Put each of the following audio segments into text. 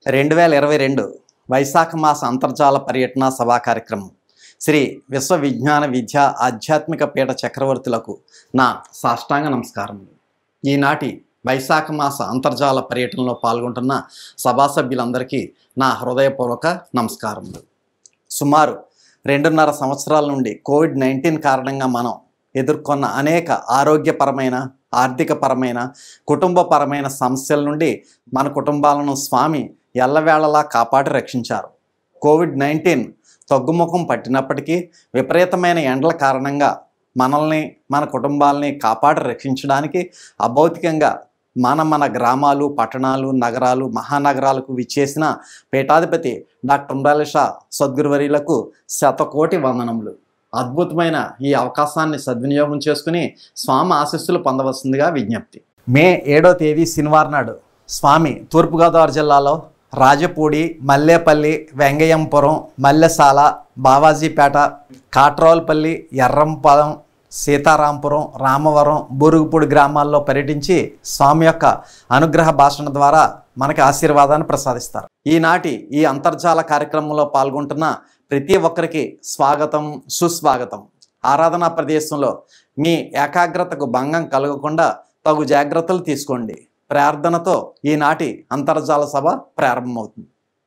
రెండు వేల ఇరవై రెండు వైశాఖ మాస అంతర్జాల పర్యటన సభా కార్యక్రమం శ్రీ విశ్వ విజ్ఞాన విద్య ఆధ్యాత్మిక పీఠ చక్రవర్తులకు నా సాష్టాంగ నమస్కారములు ఈనాటి వైశాఖ మాస అంతర్జాల పర్యటనలో పాల్గొంటున్న సభా సభ్యులందరికీ నా హృదయపూర్వక నమస్కారములు సుమారు రెండున్నర సంవత్సరాల నుండి కోవిడ్ నైన్టీన్ కారణంగా మనం ఎదుర్కొన్న అనేక ఆరోగ్యపరమైన ఆర్థికపరమైన కుటుంబపరమైన సమస్యల నుండి మన కుటుంబాలను స్వామి ఎల్లవేళలా కాపాడి రక్షించారు కోవిడ్ నైన్టీన్ తగ్గుముఖం పట్టినప్పటికీ విపరీతమైన ఎండల కారణంగా మనల్ని మన కుటుంబాలని కాపాడి రక్షించడానికి అభౌతికంగా మన మన గ్రామాలు పట్టణాలు నగరాలు మహానగరాలకు విచ్చేసిన పీఠాధిపతి డాక్టర్ ఉమ్రాలిషా సద్గురువర్యులకు శతకోటి వందనములు అద్భుతమైన ఈ అవకాశాన్ని సద్వినియోగం చేసుకుని స్వామి ఆశీస్సులు పొందవలసిందిగా విజ్ఞప్తి మే ఏడో తేదీ శనివారం నాడు స్వామి తూర్పుగోదావరి జిల్లాలో రాజపూడి మల్లేపల్లి వెంగయ్యంపురం మల్లెసాల బావాజీపేట కాట్రోల్పల్లి ఎర్రంపాలెం సీతారాంపురం రామవరం బూరుగుపూడి గ్రామాల్లో పర్యటించి స్వామి యొక్క అనుగ్రహ భాషణ ద్వారా మనకి ఆశీర్వాదాన్ని ప్రసాదిస్తారు ఈనాటి ఈ అంతర్జాల కార్యక్రమంలో పాల్గొంటున్న ప్రతి ఒక్కరికి స్వాగతం సుస్వాగతం ఆరాధనా ప్రదేశంలో మీ ఏకాగ్రతకు భంగం కలగకుండా తగు జాగ్రత్తలు తీసుకోండి ప్రార్థనతో ఈనాటి అంతర్జాల సభ ప్రారంభమవుతుంది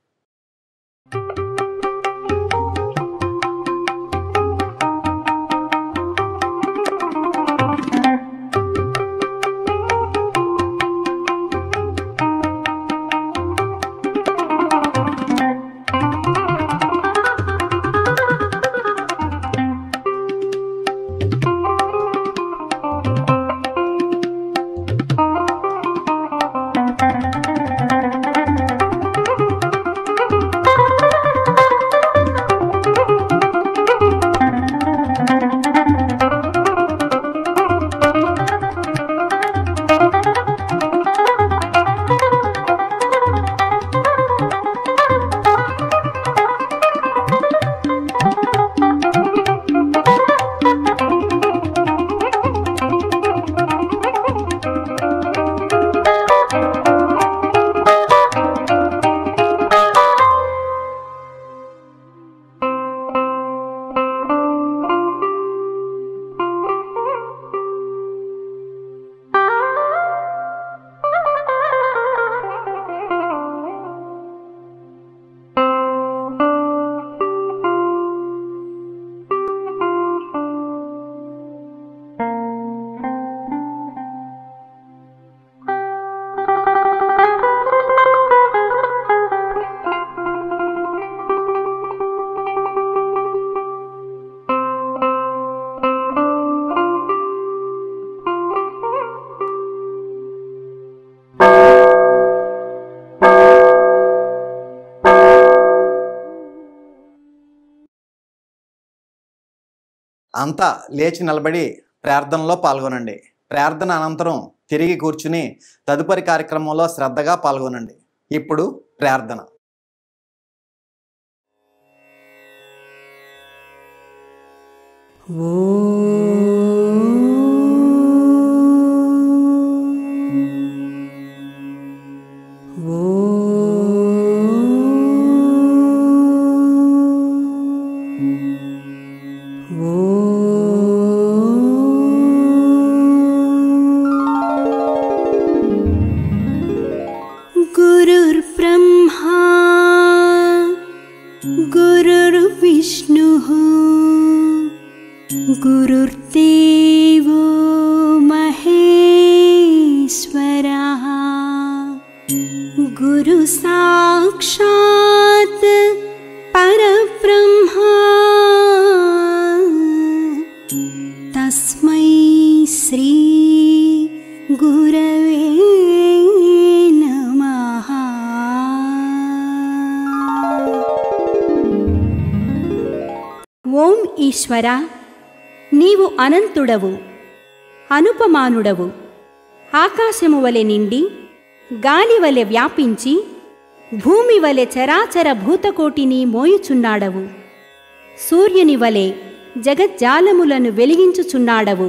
అంతా లేచి నిలబడి ప్రార్థనలో పాల్గొనండి ప్రార్థన అనంతరం తిరిగి కూర్చుని తదుపరి కార్యక్రమంలో శ్రద్ధగా పాల్గొనండి ఇప్పుడు ప్రార్థన गुरुर्ब्रह्मा गुरुर्विष्णुः गुरुर्देवो महेश्वरः गुरुसाक्षात् परब्रह्मा तस्मै श्री गुरवे नमः ఓం ఈశ్వర నీవు అనంతుడవు అనుపమానుడవు ఆకాశము వలె నిండి గాలి వలె వ్యాపించి భూమి వలె చరాచర భూతకోటిని మోయుచున్నాడవు సూర్యుని వలె జగజ్జాలములను వెలిగించుచున్నాడవు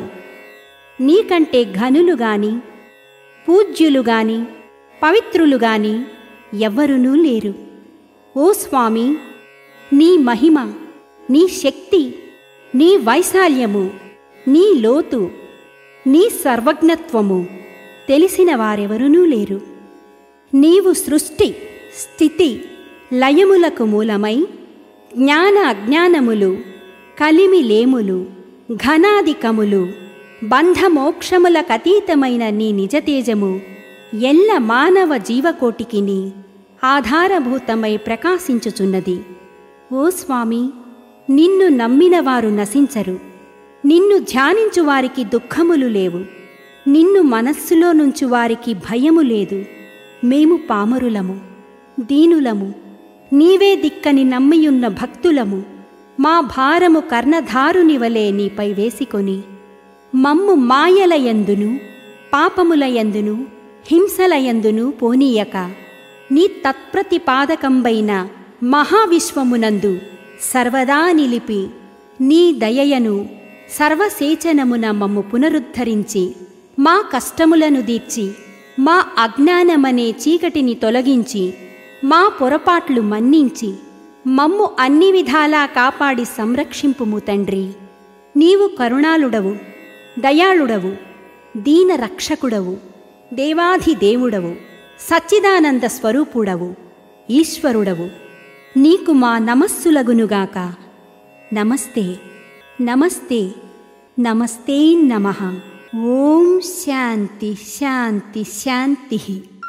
నీకంటే ఘనులు గాని పూజ్యులు గాని పవిత్రులు గాని ఎవ్వరునూ లేరు ఓ స్వామి నీ మహిమ నీ శక్తి నీ వైశాల్యము నీ లోతు నీ సర్వజ్ఞత్వము తెలిసిన వారెవరునూ లేరు నీవు సృష్టి స్థితి లయములకు మూలమై జ్ఞాన అజ్ఞానములు కలిమి లేములు ఘనాధికములు బంధమోక్షములకతీతమైన నీ నిజతేజము ఎల్ల మానవ జీవకోటికిని ఆధారభూతమై ప్రకాశించుచున్నది ఓ స్వామి నిన్ను నమ్మిన వారు నశించరు నిన్ను ధ్యానించు వారికి దుఃఖములు లేవు నిన్ను మనస్సులో నుంచి వారికి భయము లేదు మేము పామరులము దీనులము నీవే దిక్కని నమ్మియున్న భక్తులము మా భారము కర్ణధారుని వలె నీపై వేసికొని మమ్ము మాయలయందును పాపములయందును హింసలయందును పోనీయక నీ తత్ప్రతిపాదకంబైన మహావిశ్వమునందు సర్వదా నిలిపి నీ దయయను సర్వసేచనమున మమ్ము పునరుద్ధరించి మా కష్టములను దీర్చి మా అజ్ఞానమనే చీకటిని తొలగించి మా పొరపాట్లు మన్నించి మమ్ము అన్ని విధాలా కాపాడి సంరక్షింపుము తండ్రి నీవు కరుణాళుడవు దయాళుడవు దీన రక్షకుడవు దేవాధిదేవుడవు సచ్చిదానంద స్వరూపుడవు ఈశ్వరుడవు నీకు మా నమస్సులగునుగాక నమస్తే నమస్తే నమస్తే నమ ఓం శాంతి శాంతి శాంతి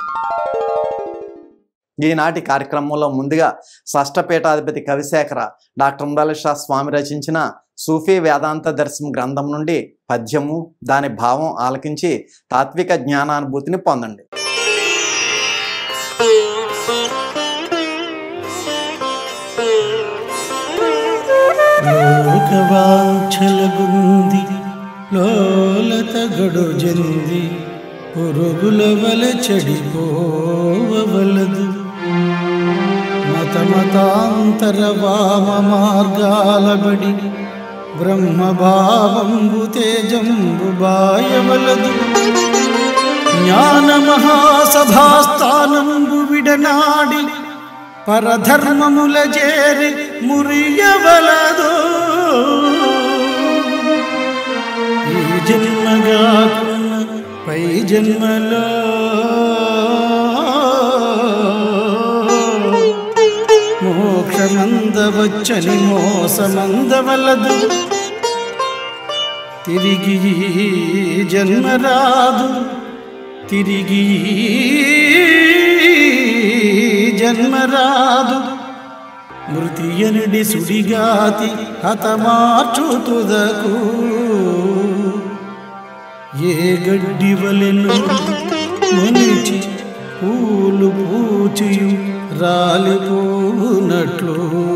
ఈనాటి కార్యక్రమంలో ముందుగా షష్ఠపీఠాధిపతి కవిశేఖర డాక్టర్ అంబాలిషా స్వామి రచించిన సూఫీ వేదాంత దర్శనం గ్రంథం నుండి పద్యము దాని భావం ఆలకించి తాత్విక జ్ఞానానుభూతిని పొందండి లోకవాంఛలగుంది లోలత గడుజంది పురుగుల వల చెడిపోవలదు మతమతాంతర వామ మార్గాలబడి బ్రహ్మభావంబు తేజంబు బాయవలదు జ్ఞాన మహాసభాస్థానంబు విడనాడి పరధర్మముల చేరి మురియవలదు ఈ జన్మగాకున్న పై జన్మలో మోక్షమందవచ్చని మోసమందవలదు తిరిగి ఈ జన్మరాదు తిరిగి ఈ జన్మరాదు మృతియనుడి సుడిగాతి హతమార్చుతుదకు ఏ గడ్డి వలెను మునిచి పూలు పూచియు రాలిపోనట్లు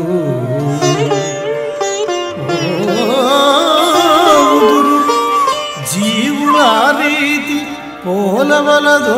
ఓదురు జీవుల రీతి పోలవలదో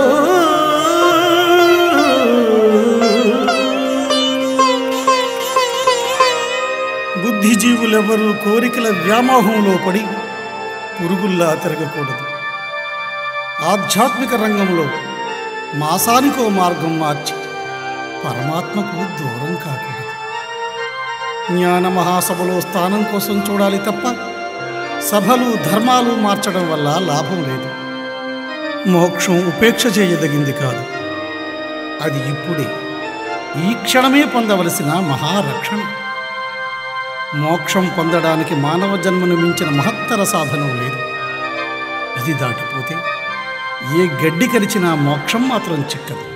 బుద్ధిజీవులెవరూ కోరికల వ్యామోహంలో పడి పురుగుల్లా తిరగకూడదు ఆధ్యాత్మిక రంగంలో మాసానికో మార్గం మార్చి పరమాత్మకు దూరం కాకూడదు జ్ఞాన మహాసభలో స్థానం కోసం చూడాలి తప్ప సభలు ధర్మాలు మార్చడం వల్ల లాభం లేదు మోక్షం ఉపేక్ష చేయదగింది కాదు అది ఇప్పుడే ఈ క్షణమే పొందవలసిన మహారక్షణ మోక్షం పొందడానికి మానవ జన్మను మించిన మహత్తర సాధనం లేదు ఇది దాటిపోతే ఏ గడ్డి కరిచినా మోక్షం మాత్రం చిక్కదు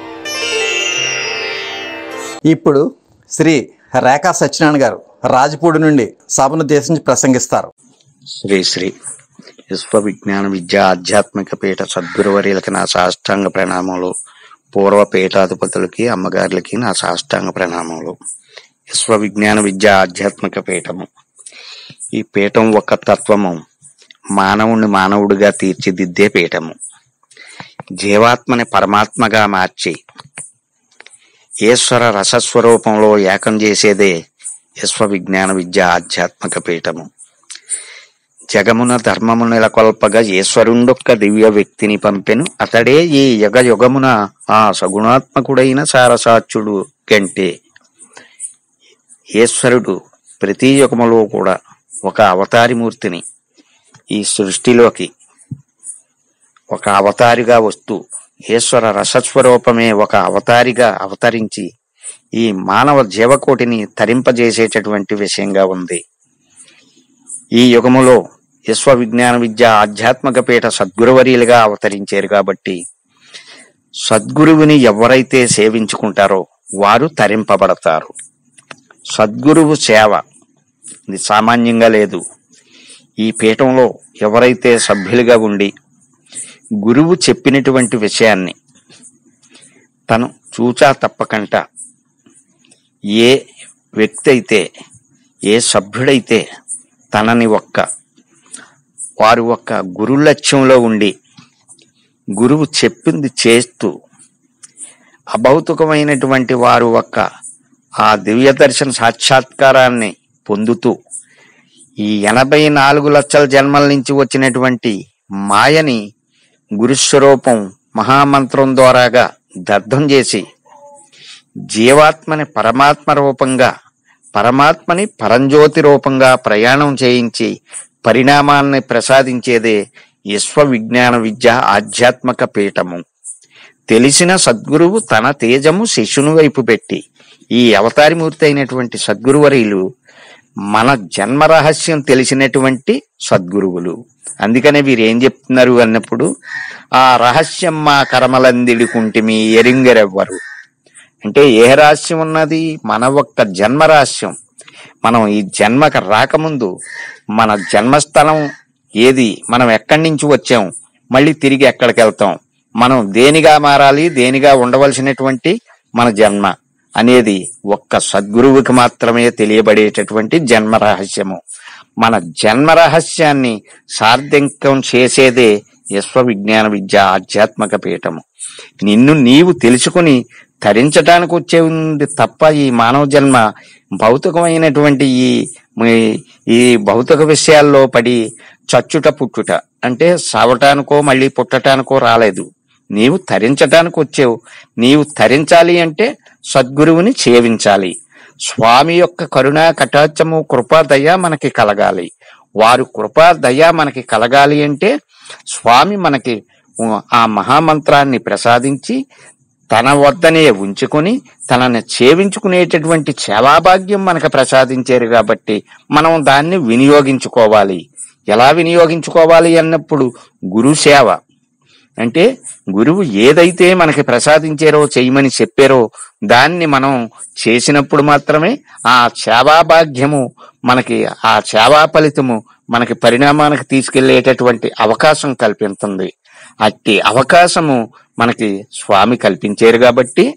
ఇప్పుడు శ్రీ రేఖా సత్యనారాయణ గారు రాజపూడి నుండి సభను ఉద్దేశించి ప్రసంగిస్తారు శ్రీ శ్రీ విశ్వ విజ్ఞాన విద్య ఆధ్యాత్మిక పీఠ సద్గురువర్యులకి నా సాష్టాంగ ప్రణామములు పూర్వ పీఠాధిపతులకి అమ్మగారులకి నా సాష్టాంగ ప్రణామములు విశ్వ విజ్ఞాన విద్య ఆధ్యాత్మిక పీఠము ఈ పీఠం ఒక తత్వము మానవుణ్ణి మానవుడిగా తీర్చిదిద్దే పీఠము జీవాత్మని పరమాత్మగా మార్చి ఈశ్వర రసస్వరూపంలో ఏకం చేసేదే విశ్వ విజ్ఞాన విద్య ఆధ్యాత్మిక పీఠము జగమున ధర్మము నెలకొల్పగా ఈశ్వరుండొక్క దివ్య వ్యక్తిని పంపెను అతడే ఈ యగ యుగమున ఆ సగుణాత్మకుడైన సారసాచ్యుడు కంటే ఈశ్వరుడు ప్రతి యుగములో కూడా ఒక అవతారిమూర్తిని ఈ సృష్టిలోకి ఒక అవతారిగా వస్తూ ఈశ్వర రసస్వరూపమే ఒక అవతారిగా అవతరించి ఈ మానవ జీవకోటిని తరింపజేసేటటువంటి విషయంగా ఉంది ఈ యుగములో విశ్వ విజ్ఞాన విద్య ఆధ్యాత్మిక పీఠ సద్గురువర్యులుగా అవతరించారు కాబట్టి సద్గురువుని ఎవరైతే సేవించుకుంటారో వారు తరింపబడతారు సద్గురువు సేవ ఇది సామాన్యంగా లేదు ఈ పీఠంలో ఎవరైతే సభ్యులుగా ఉండి గురువు చెప్పినటువంటి విషయాన్ని తను చూచా తప్పకంట ఏ వ్యక్తి అయితే ఏ సభ్యుడైతే తనని ఒక్క వారు ఒక్క గురు లక్ష్యంలో ఉండి గురువు చెప్పింది చేస్తూ అభౌతికమైనటువంటి వారు ఒక్క ఆ దివ్య దర్శన సాక్షాత్కారాన్ని పొందుతూ ఈ ఎనభై నాలుగు లక్షల జన్మల నుంచి వచ్చినటువంటి మాయని గురుస్వరూపం మహామంత్రం ద్వారాగా దగ్ధం చేసి జీవాత్మని పరమాత్మ రూపంగా పరమాత్మని పరంజ్యోతి రూపంగా ప్రయాణం చేయించి పరిణామాన్ని ప్రసాదించేదే విశ్వ విజ్ఞాన విద్య ఆధ్యాత్మిక పీఠము తెలిసిన సద్గురువు తన తేజము శిష్యుని వైపు పెట్టి ఈ అవతారిమూర్తి అయినటువంటి సద్గురువరీలు మన జన్మ రహస్యం తెలిసినటువంటి సద్గురువులు అందుకనే వీరు ఏం చెప్తున్నారు అన్నప్పుడు ఆ రహస్యం మా కర్మలందిడుకుంటిమి ఎరింగరెవ్వరు అంటే ఏ రహస్యం ఉన్నది మన ఒక్క జన్మ రహస్యం మనం ఈ జన్మకు రాకముందు మన జన్మస్థలం ఏది మనం ఎక్కడి నుంచి వచ్చాం మళ్ళీ తిరిగి ఎక్కడికి వెళ్తాం మనం దేనిగా మారాలి దేనిగా ఉండవలసినటువంటి మన జన్మ అనేది ఒక్క సద్గురువుకి మాత్రమే తెలియబడేటటువంటి జన్మ రహస్యము మన జన్మ రహస్యాన్ని సార్థంకం చేసేదే విశ్వ విజ్ఞాన విద్య ఆధ్యాత్మిక పీఠము నిన్ను నీవు తెలుసుకుని తరించటానికి వచ్చే ఉంది తప్ప ఈ మానవ జన్మ భౌతికమైనటువంటి ఈ మీ- ఈ భౌతిక విషయాల్లో పడి చచ్చుట పుట్టుట అంటే సావటానికో మళ్ళీ పుట్టటానికో రాలేదు నీవు తరించటానికి వచ్చావు నీవు తరించాలి అంటే సద్గురువుని సేవించాలి స్వామి యొక్క కరుణా కటాక్షము కృపా దయ మనకి కలగాలి వారు కృపా దయ మనకి కలగాలి అంటే స్వామి మనకి ఉ- ఆ మహామంత్రాన్ని ప్రసాదించి తన వద్దనే ఉంచుకొని తనని సేవించుకునేటటువంటి సేవాభాగ్యం మనకు ప్రసాదించారు కాబట్టి మనం దాన్ని వినియోగించుకోవాలి ఎలా వినియోగించుకోవాలి అన్నప్పుడు గురు సేవ అంటే గురువు ఏదైతే మనకి ప్రసాదించారో చేయమని చెప్పారో దాన్ని మనం చేసినప్పుడు మాత్రమే ఆ సేవాభాగ్యము మనకి ఆ సేవా ఫలితము మనకి పరిణామానికి తీసుకెళ్లేటటువంటి అవకాశం కల్పిస్తుంది అట్టి అవకాశము మనకి స్వామి కల్పించారు కాబట్టి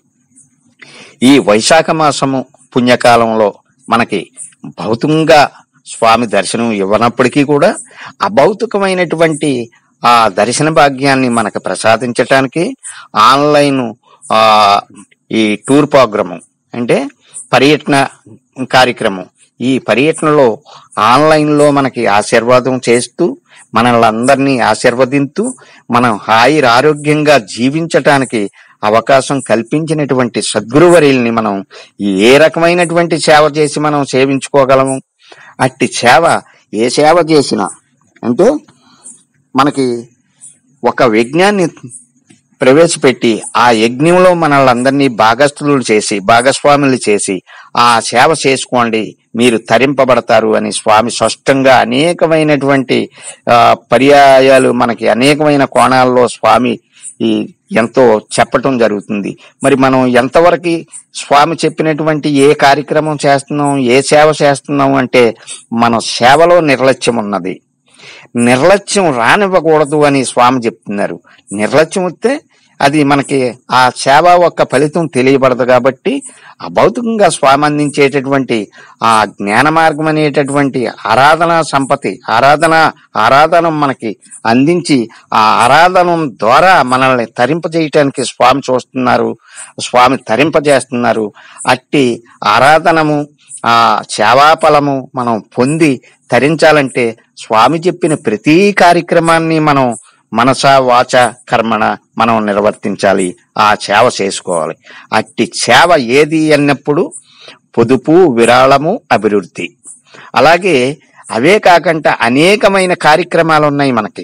ఈ వైశాఖ మాసము పుణ్యకాలంలో మనకి భౌతికంగా స్వామి దర్శనం ఇవ్వనప్పటికీ కూడా అభౌతికమైనటువంటి ఆ దర్శన భాగ్యాన్ని మనకు ప్రసాదించటానికి ఆన్లైన్ ఆ ఈ టూర్ ప్రోగ్రాము అంటే పర్యటన కార్యక్రమం ఈ పర్యటనలో ఆన్లైన్ లో మనకి ఆశీర్వాదం చేస్తూ మనల్ని అందరినీ ఆశీర్వదింతూ మనం హాయి ఆరోగ్యంగా జీవించటానికి అవకాశం కల్పించినటువంటి సద్గురువరీల్ని మనం ఏ రకమైనటువంటి సేవ చేసి మనం సేవించుకోగలము అట్టి సేవ ఏ సేవ చేసినా అంటే మనకి ఒక యజ్ఞాన్ని ప్రవేశపెట్టి ఆ యజ్ఞంలో మనల్ని భాగస్థులు చేసి భాగస్వాములు చేసి ఆ సేవ చేసుకోండి మీరు తరింపబడతారు అని స్వామి స్పష్టంగా అనేకమైనటువంటి ఆ, పర్యాయాలు మనకి అనేకమైన కోణాల్లో స్వామి ఈ ఎంతో చెప్పటం జరుగుతుంది మరి మనం ఎంతవరకు స్వామి చెప్పినటువంటి ఏ కార్యక్రమం చేస్తున్నాం ఏ సేవ చేస్తున్నాం అంటే మన సేవలో నిర్లక్ష్యం ఉన్నది నిర్లక్ష్యం రానివ్వకూడదు అని స్వామి చెప్తున్నారు నిర్లక్ష్యం వస్తే అది మనకి ఆ సేవ యొక్క ఫలితం తెలియబడదు కాబట్టి అభౌతికంగా స్వామి అందించేటటువంటి ఆ జ్ఞాన మార్గం అనేటటువంటి ఆరాధన సంపత్తి ఆరాధన ఆరాధన మనకి అందించి ఆ ఆరాధన ద్వారా మనల్ని తరింపజేయటానికి స్వామి చూస్తున్నారు స్వామి తరింపజేస్తున్నారు అట్టి ఆరాధనము ఆ సేవాఫలము మనం పొంది తరించాలంటే స్వామి చెప్పిన ప్రతి కార్యక్రమాన్ని మనం మనస వాచ కర్మణ మనం నిర్వర్తించాలి ఆ సేవ చేసుకోవాలి అట్టి సేవ ఏది అన్నప్పుడు పొదుపు విరాళము అభివృద్ధి అలాగే అవే కాకుండా అనేకమైన కార్యక్రమాలు ఉన్నాయి మనకి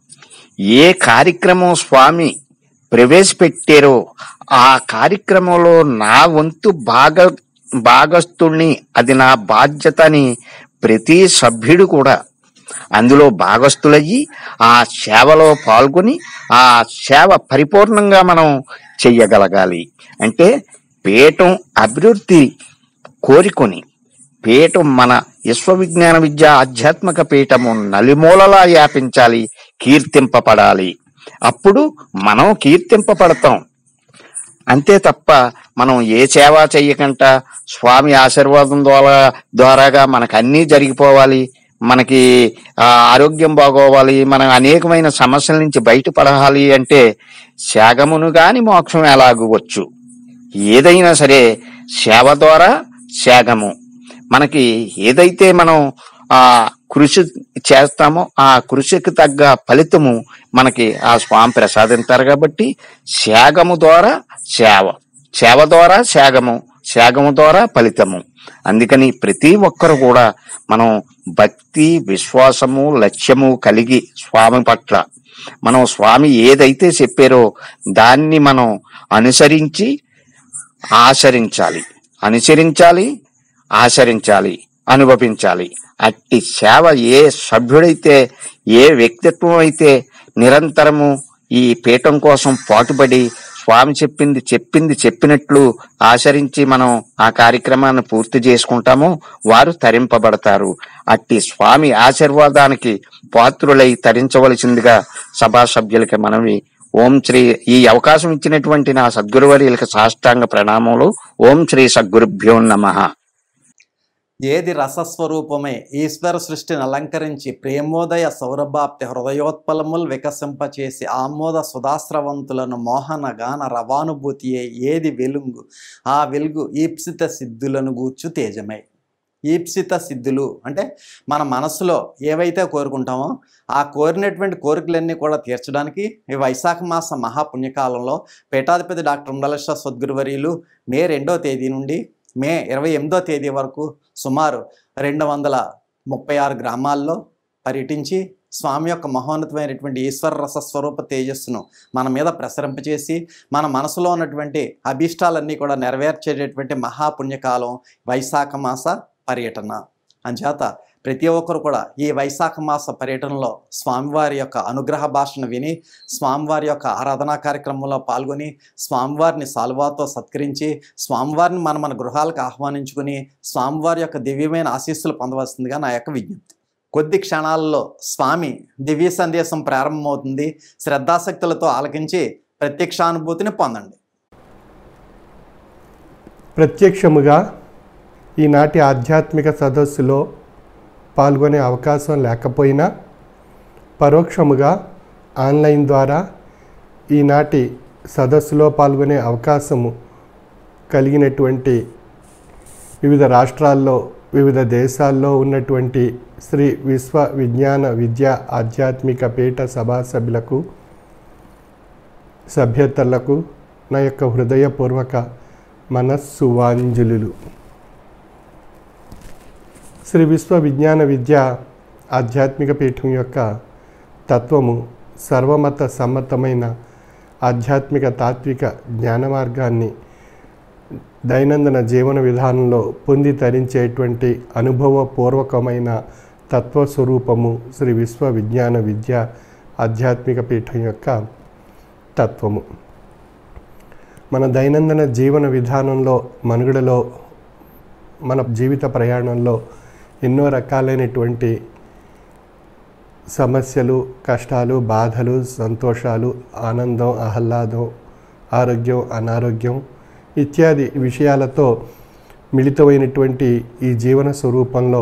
ఏ కార్యక్రమం స్వామి ప్రవేశపెట్టారో ఆ కార్యక్రమంలో నా వంతు భాగ భాగస్తుణ్ణి అది నా బాధ్యత అని ప్రతి సభ్యుడు కూడా అందులో భాగస్థులయ్యి ఆ సేవలో పాల్గొని ఆ సేవ పరిపూర్ణంగా మనం చెయ్యగలగాలి అంటే పీఠం అభివృద్ధి కోరుకొని పీఠం మన విశ్వవిజ్ఞాన విద్య ఆధ్యాత్మిక పీఠము నలుమూలలా వ్యాపించాలి కీర్తింపబడాలి అప్పుడు మనం కీర్తింపబడతాం అంతే తప్ప మనం ఏ సేవ చెయ్యకుండా స్వామి ఆశీర్వాదం ద్వారా ద్వారాగా మనకు అన్నీ జరిగిపోవాలి మనకి ఆ, ఆరోగ్యం బాగోవాలి మనం అనేకమైన సమస్యల నుంచి బయటపడాలి అంటే త్యాగమును గాని మోక్షం ఎలాగవచ్చు ఏదైనా సరే సేవ ద్వారా త్యాగము మనకి ఏదైతే మనం ఆ కృషి చేస్తామో ఆ కృషికి తగ్గ ఫలితము మనకి ఆ స్వామి ప్రసాదింతారు కాబట్టి త్యాగము ద్వారా సేవ సేవ ద్వారా త్యాగము త్యాగము ద్వారా ఫలితము అందుకని ప్రతి ఒక్కరు కూడా మనం భక్తి విశ్వాసము లక్ష్యము కలిగి స్వామి పట్ల మనం స్వామి ఏదైతే చెప్పారో దాన్ని మనం అనుసరించి ఆచరించాలి అనుసరించాలి ఆచరించాలి అనుభవించాలి అట్టి సేవ ఏ సభ్యుడైతే ఏ వ్యక్తిత్వం అయితే నిరంతరము ఈ పీఠం కోసం పాటుపడి స్వామి చెప్పింది చెప్పింది చెప్పినట్లు ఆచరించి మనం ఆ కార్యక్రమాన్ని పూర్తి చేసుకుంటామో వారు తరింపబడతారు అట్టి స్వామి ఆశీర్వాదానికి పాత్రులై తరించవలసిందిగా సభా సభ్యులకి మనవి ఓం శ్రీ ఈ అవకాశం ఇచ్చినటువంటి నా సద్గురువర్యులకి సాష్టాంగ ప్రణామములు ఓం శ్రీ సద్గురుభ్యో నమః ఏది రసస్వరూపమే ఈశ్వర సృష్టిని అలంకరించి ప్రేమోదయ సౌరభాప్తి హృదయోత్పలములు వికసింపచేసి ఆమోద సుధాస్రవంతులను మోహన గాన రవానుభూతియే ఏది వెలుగు ఆ వెలుగు ఈప్సిత సిద్ధులను గూర్చు తేజమై ఈప్సిత సిద్ధులు అంటే మన మనసులో ఏవైతే కోరుకుంటామో ఆ కోరినటువంటి కోరికలన్నీ కూడా తీర్చడానికి ఈ వైశాఖ మాస మహాపుణ్యకాలంలో పీఠాధిపతి డాక్టర్ ఉండలేశ్వర సద్గురువర్యులు మే రెండో తేదీ నుండి మే ఇరవై ఎనిమిదో తేదీ వరకు సుమారు రెండు వందల ముప్పై ఆరు గ్రామాల్లో పర్యటించి స్వామి యొక్క మహోన్నతమైనటువంటి ఈశ్వర రస స్వరూప తేజస్సును మన మీద ప్రసరింపచేసి మన మనసులో ఉన్నటువంటి అభీష్టాలన్నీ కూడా నెరవేర్చేటటువంటి మహాపుణ్యకాలం వైశాఖ మాస పర్యటన అంచేత ప్రతి ఒక్కరు కూడా ఈ వైశాఖ మాస పర్యటనలో స్వామివారి యొక్క అనుగ్రహ భాషను విని స్వామివారి యొక్క ఆరాధనా కార్యక్రమంలో పాల్గొని స్వామివారిని సాల్వాతో సత్కరించి స్వామివారిని మన మన గృహాలకు ఆహ్వానించుకుని స్వామివారి యొక్క దివ్యమైన ఆశీస్సులు పొందవలసిందిగా నా యొక్క విజ్ఞప్తి కొద్ది క్షణాలలో స్వామి దివ్య సందేశం ప్రారంభమవుతుంది శ్రద్ధాశక్తులతో ఆలకించి ప్రత్యక్షానుభూతిని పొందండి ప్రత్యక్షముగా ఈనాటి ఆధ్యాత్మిక సదస్సులో పాల్గొనే అవకాశం లేకపోయినా పరోక్షముగా ఆన్లైన్ ద్వారా ఈనాటి సదస్సులో పాల్గొనే అవకాశము కలిగినటువంటి వివిధ రాష్ట్రాల్లో వివిధ దేశాల్లో ఉన్నటువంటి శ్రీ విశ్వ విజ్ఞాన విద్యా ఆధ్యాత్మిక పీఠ సభా సభ్యులకు సభ్యతలకు నా యొక్క హృదయపూర్వక మనస్సువాంజలులు శ్రీ విశ్వ విజ్ఞాన విద్య ఆధ్యాత్మిక పీఠం యొక్క తత్వము సర్వమత సమ్మతమైన ఆధ్యాత్మిక తాత్విక జ్ఞాన మార్గాన్ని దైనందిన జీవన విధానంలో పొంది తరించేటువంటి అనుభవపూర్వకమైన తత్వస్వరూపము శ్రీ విశ్వ విజ్ఞాన విద్య ఆధ్యాత్మిక పీఠం యొక్క తత్వము మన దైనందిన జీవన విధానంలో మనుగడలో మన జీవిత ప్రయాణంలో ఎన్నో రకాలైనటువంటి సమస్యలు కష్టాలు బాధలు సంతోషాలు ఆనందం ఆహ్లాదం ఆరోగ్యం అనారోగ్యం ఇత్యాది విషయాలతో మిళితమైనటువంటి ఈ జీవన స్వరూపంలో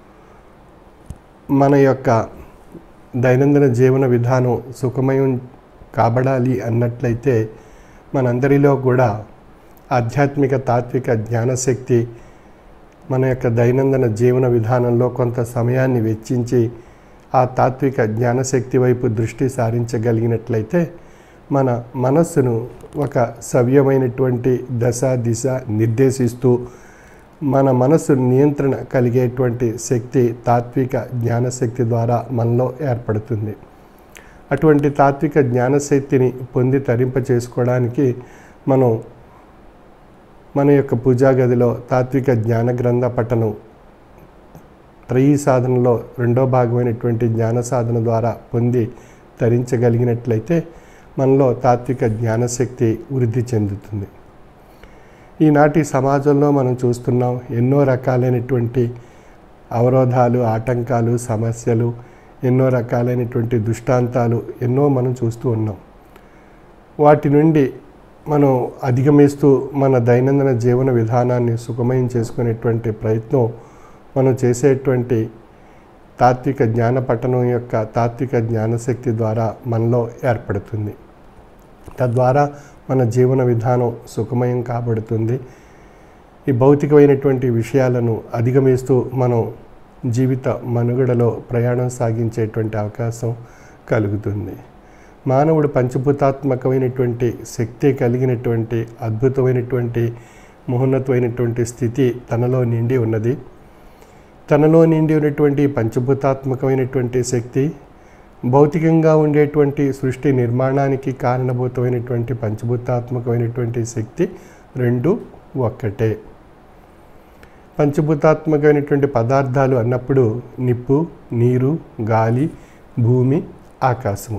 మన యొక్క దైనందిన జీవన విధానం సుఖమయం కాబడాలి అన్నట్లయితే మనందరిలో కూడా ఆధ్యాత్మిక తాత్విక జ్ఞానశక్తి మన యొక్క దైనందిన జీవన విధానంలో కొంత సమయాన్ని వెచ్చించి ఆ తాత్విక జ్ఞానశక్తి వైపు దృష్టి సారించగలిగినట్లయితే మన మనస్సును ఒక సవ్యమైనటువంటి దశ దిశ నిర్దేశిస్తూ మన మనస్సు నియంత్రణ కలిగేటువంటి శక్తి తాత్విక జ్ఞానశక్తి ద్వారా మనలో ఏర్పడుతుంది అటువంటి తాత్విక జ్ఞానశక్తిని పొంది తరింప చేసుకోవడానికి మనం మన యొక్క పూజా గదిలో తాత్విక జ్ఞాన గ్రంథ పఠనం త్రయీ సాధనలో రెండో భాగమైనటువంటి జ్ఞాన సాధన ద్వారా పొంది తరించగలిగినట్లయితే మనలో తాత్విక జ్ఞానశక్తి వృద్ధి చెందుతుంది ఈనాటి సమాజంలో మనం చూస్తున్నాం ఎన్నో రకాలైనటువంటి అవరోధాలు ఆటంకాలు సమస్యలు ఎన్నో రకాలైనటువంటి దుష్టాంతాలు ఎన్నో మనం చూస్తూ ఉన్నాం వాటి నుండి మనం అధిగమిస్తూ మన దైనందిన జీవన విధానాన్ని సుఖమయం చేసుకునేటువంటి ప్రయత్నం మనం చేసేటువంటి తాత్విక జ్ఞాన పఠనం యొక్క తాత్విక జ్ఞానశక్తి ద్వారా మనలో ఏర్పడుతుంది తద్వారా మన జీవన విధానం సుఖమయం కాబడుతుంది ఈ భౌతికమైనటువంటి విషయాలను అధిగమిస్తూ మనం జీవిత మనుగడలో ప్రయాణం సాగించేటువంటి అవకాశం కలుగుతుంది మానవుడు పంచభూతాత్మకమైనటువంటి శక్తి కలిగినటువంటి అద్భుతమైనటువంటి మహోన్నతమైనటువంటి స్థితి తనలో నిండి ఉన్నది తనలో నిండి ఉన్నటువంటి పంచభూతాత్మకమైనటువంటి శక్తి భౌతికంగా ఉండేటువంటి సృష్టి నిర్మాణానికి కారణభూతమైనటువంటి పంచభూతాత్మకమైనటువంటి శక్తి రెండు ఒక్కటే పంచభూతాత్మకమైనటువంటి పదార్థాలు అన్నప్పుడు నిప్పు నీరు గాలి భూమి ఆకాశము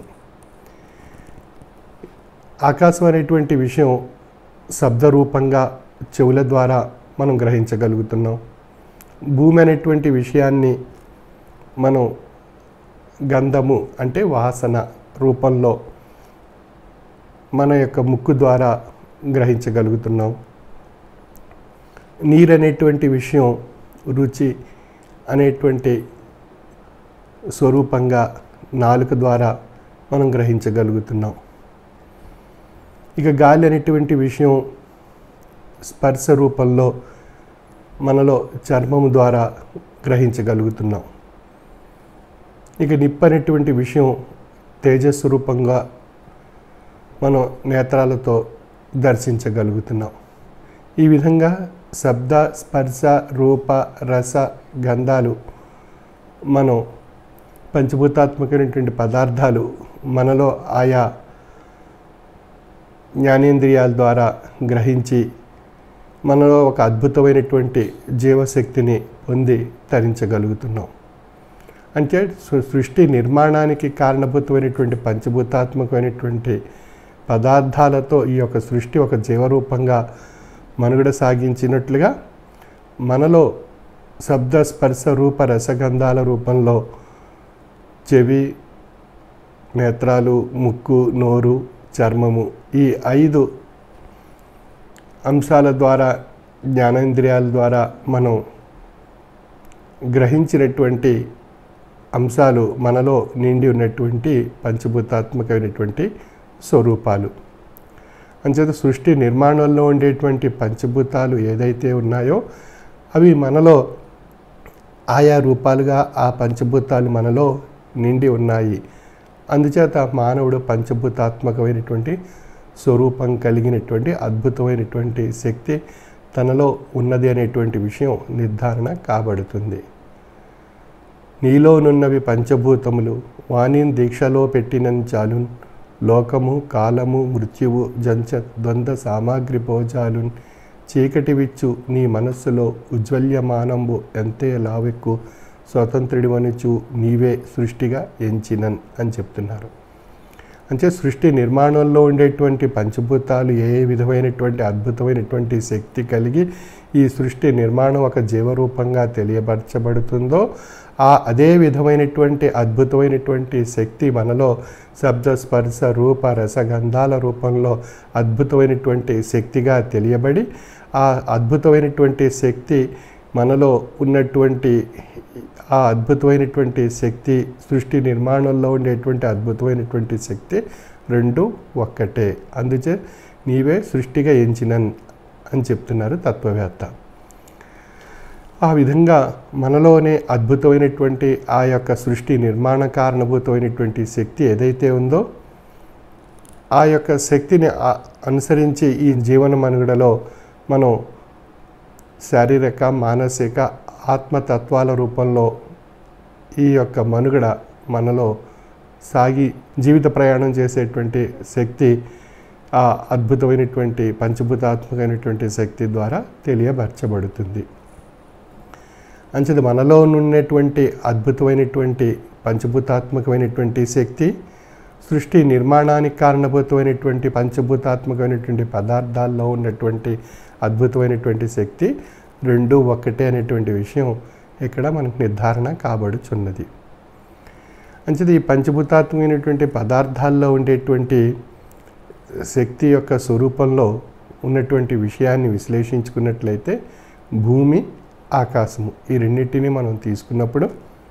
ఆకాశం అనేటువంటి విషయం శబ్దరూపంగా చెవుల ద్వారా మనం గ్రహించగలుగుతున్నాం భూమి అనేటువంటి విషయాన్ని మనం గంధము అంటే వాసన రూపంలో మన యొక్క ముక్కు ద్వారా గ్రహించగలుగుతున్నాం నీరు అనేటువంటి విషయం రుచి అనేటువంటి స్వరూపంగా నాలుక ద్వారా మనం గ్రహించగలుగుతున్నాం ఇక గాలి అనేటువంటి విషయం స్పర్శ రూపంలో మనలో చర్మము ద్వారా గ్రహించగలుగుతున్నాం ఇక నిప్పు అనేటువంటి విషయం తేజస్సు రూపంగా మనం నేత్రాలతో దర్శించగలుగుతున్నాం ఈ విధంగా శబ్ద స్పర్శ రూప రస గంధాలు మనం పంచభూతాత్మకమైనటువంటి పదార్థాలు మనలో ఆయా జ్ఞానేంద్రియాల ద్వారా గ్రహించి మనలో ఒక అద్భుతమైనటువంటి జీవశక్తిని పొంది తరించగలుగుతున్నాం అంటే సృ- సృష్టి నిర్మాణానికి కారణభూతమైనటువంటి పంచభూతాత్మకమైనటువంటి పదార్థాలతో ఈ యొక్క సృష్టి ఒక జీవరూపంగా మనుగడ సాగించినట్లుగా మనలో శబ్ద స్పర్శ రూప రసగంధాల రూపంలో చెవి నేత్రాలు ముక్కు నోరు చర్మము ఈ ఐదు అంశాల ద్వారా జ్ఞానేంద్రియాల ద్వారా మనం గ్రహించినటువంటి అంశాలు మనలో నిండి ఉన్నటువంటి పంచభూతాత్మకమైనటువంటి స్వరూపాలు అంచేత సృష్టి నిర్మాణంలో ఉండేటువంటి పంచభూతాలు ఏదైతే ఉన్నాయో అవి మనలో ఆయా రూపాలుగా ఆ పంచభూతాలు మనలో నిండి ఉన్నాయి అందుచేత మానవుడు పంచభూతాత్మకమైనటువంటి స్వరూపం కలిగినటువంటి అద్భుతమైనటువంటి శక్తి తనలో ఉన్నది అనేటువంటి విషయం నిర్ధారణ కాబడుతుంది నీలోనున్నవి పంచభూతములు వాణిని దీక్షలో పెట్టినన్ చాలున్ లోకము కాలము మృత్యువు జంచ ద్వంద్వ సామాగ్రి భోజాలున్ చీకటి విచ్చు నీ మనస్సులో ఉజ్వల్యమానంబు ఎంతే లావెక్కు స్వతంత్రుడివనుచు నీవే సృష్టిగా ఎంచినన్ అని చెప్తున్నారు అంటే సృష్టి నిర్మాణంలో ఉండేటువంటి పంచభూతాలు ఏ ఏ విధమైనటువంటి అద్భుతమైనటువంటి శక్తి కలిగి ఈ సృష్టి నిర్మాణం ఒక జీవరూపంగా తెలియపరచబడుతుందో ఆ అదే విధమైనటువంటి అద్భుతమైనటువంటి శక్తి మనలో శబ్ద స్పర్శ రూప రసగంధాల రూపంలో అద్భుతమైనటువంటి శక్తిగా తెలియబడి ఆ అద్భుతమైనటువంటి శక్తి మనలో ఉన్నటువంటి ఆ అద్భుతమైనటువంటి శక్తి సృష్టి నిర్మాణంలో ఉండేటువంటి అద్భుతమైనటువంటి శక్తి రెండు ఒక్కటే అందుచే నీవే సృష్టిగా ఎంచినన్ అని చెప్తున్నారు తత్వవేత్త ఆ విధంగా మనలోనే అద్భుతమైనటువంటి ఆ యొక్క సృష్టి నిర్మాణ కారణభూతమైనటువంటి శక్తి ఏదైతే ఉందో ఆ యొక్క శక్తిని ఆ- అనుసరించి ఈ జీవన మనుగడలో మనం శారీరక మానసిక ఆత్మతత్వాల రూపంలో ఈ యొక్క మనుగడ మనలో సాగి జీవిత ప్రయాణం చేసేటువంటి శక్తి ఆ అద్భుతమైనటువంటి పంచభూతాత్మకమైనటువంటి శక్తి ద్వారా తెలియబరచబడుతుంది అంచేది మనలో ఉన్నటువంటి అద్భుతమైనటువంటి పంచభూతాత్మకమైనటువంటి శక్తి సృష్టి నిర్మాణానికి కారణభూతమైనటువంటి పంచభూతాత్మకమైనటువంటి పదార్థాల్లో ఉన్నటువంటి అద్భుతమైనటువంటి శక్తి రెండు ఒక్కటే అనేటువంటి విషయం ఇక్కడ మనకు నిర్ధారణ కాబడుచున్నది అంచేది ఈ పంచభూతాత్మకమైనటువంటి పదార్థాల్లో ఉండేటువంటి శక్తి యొక్క స్వరూపంలో ఉన్నటువంటి విషయాన్ని విశ్లేషించుకున్నట్లయితే భూమి ఆకాశము ఈ రెండింటిని మనం తీసుకున్నప్పుడు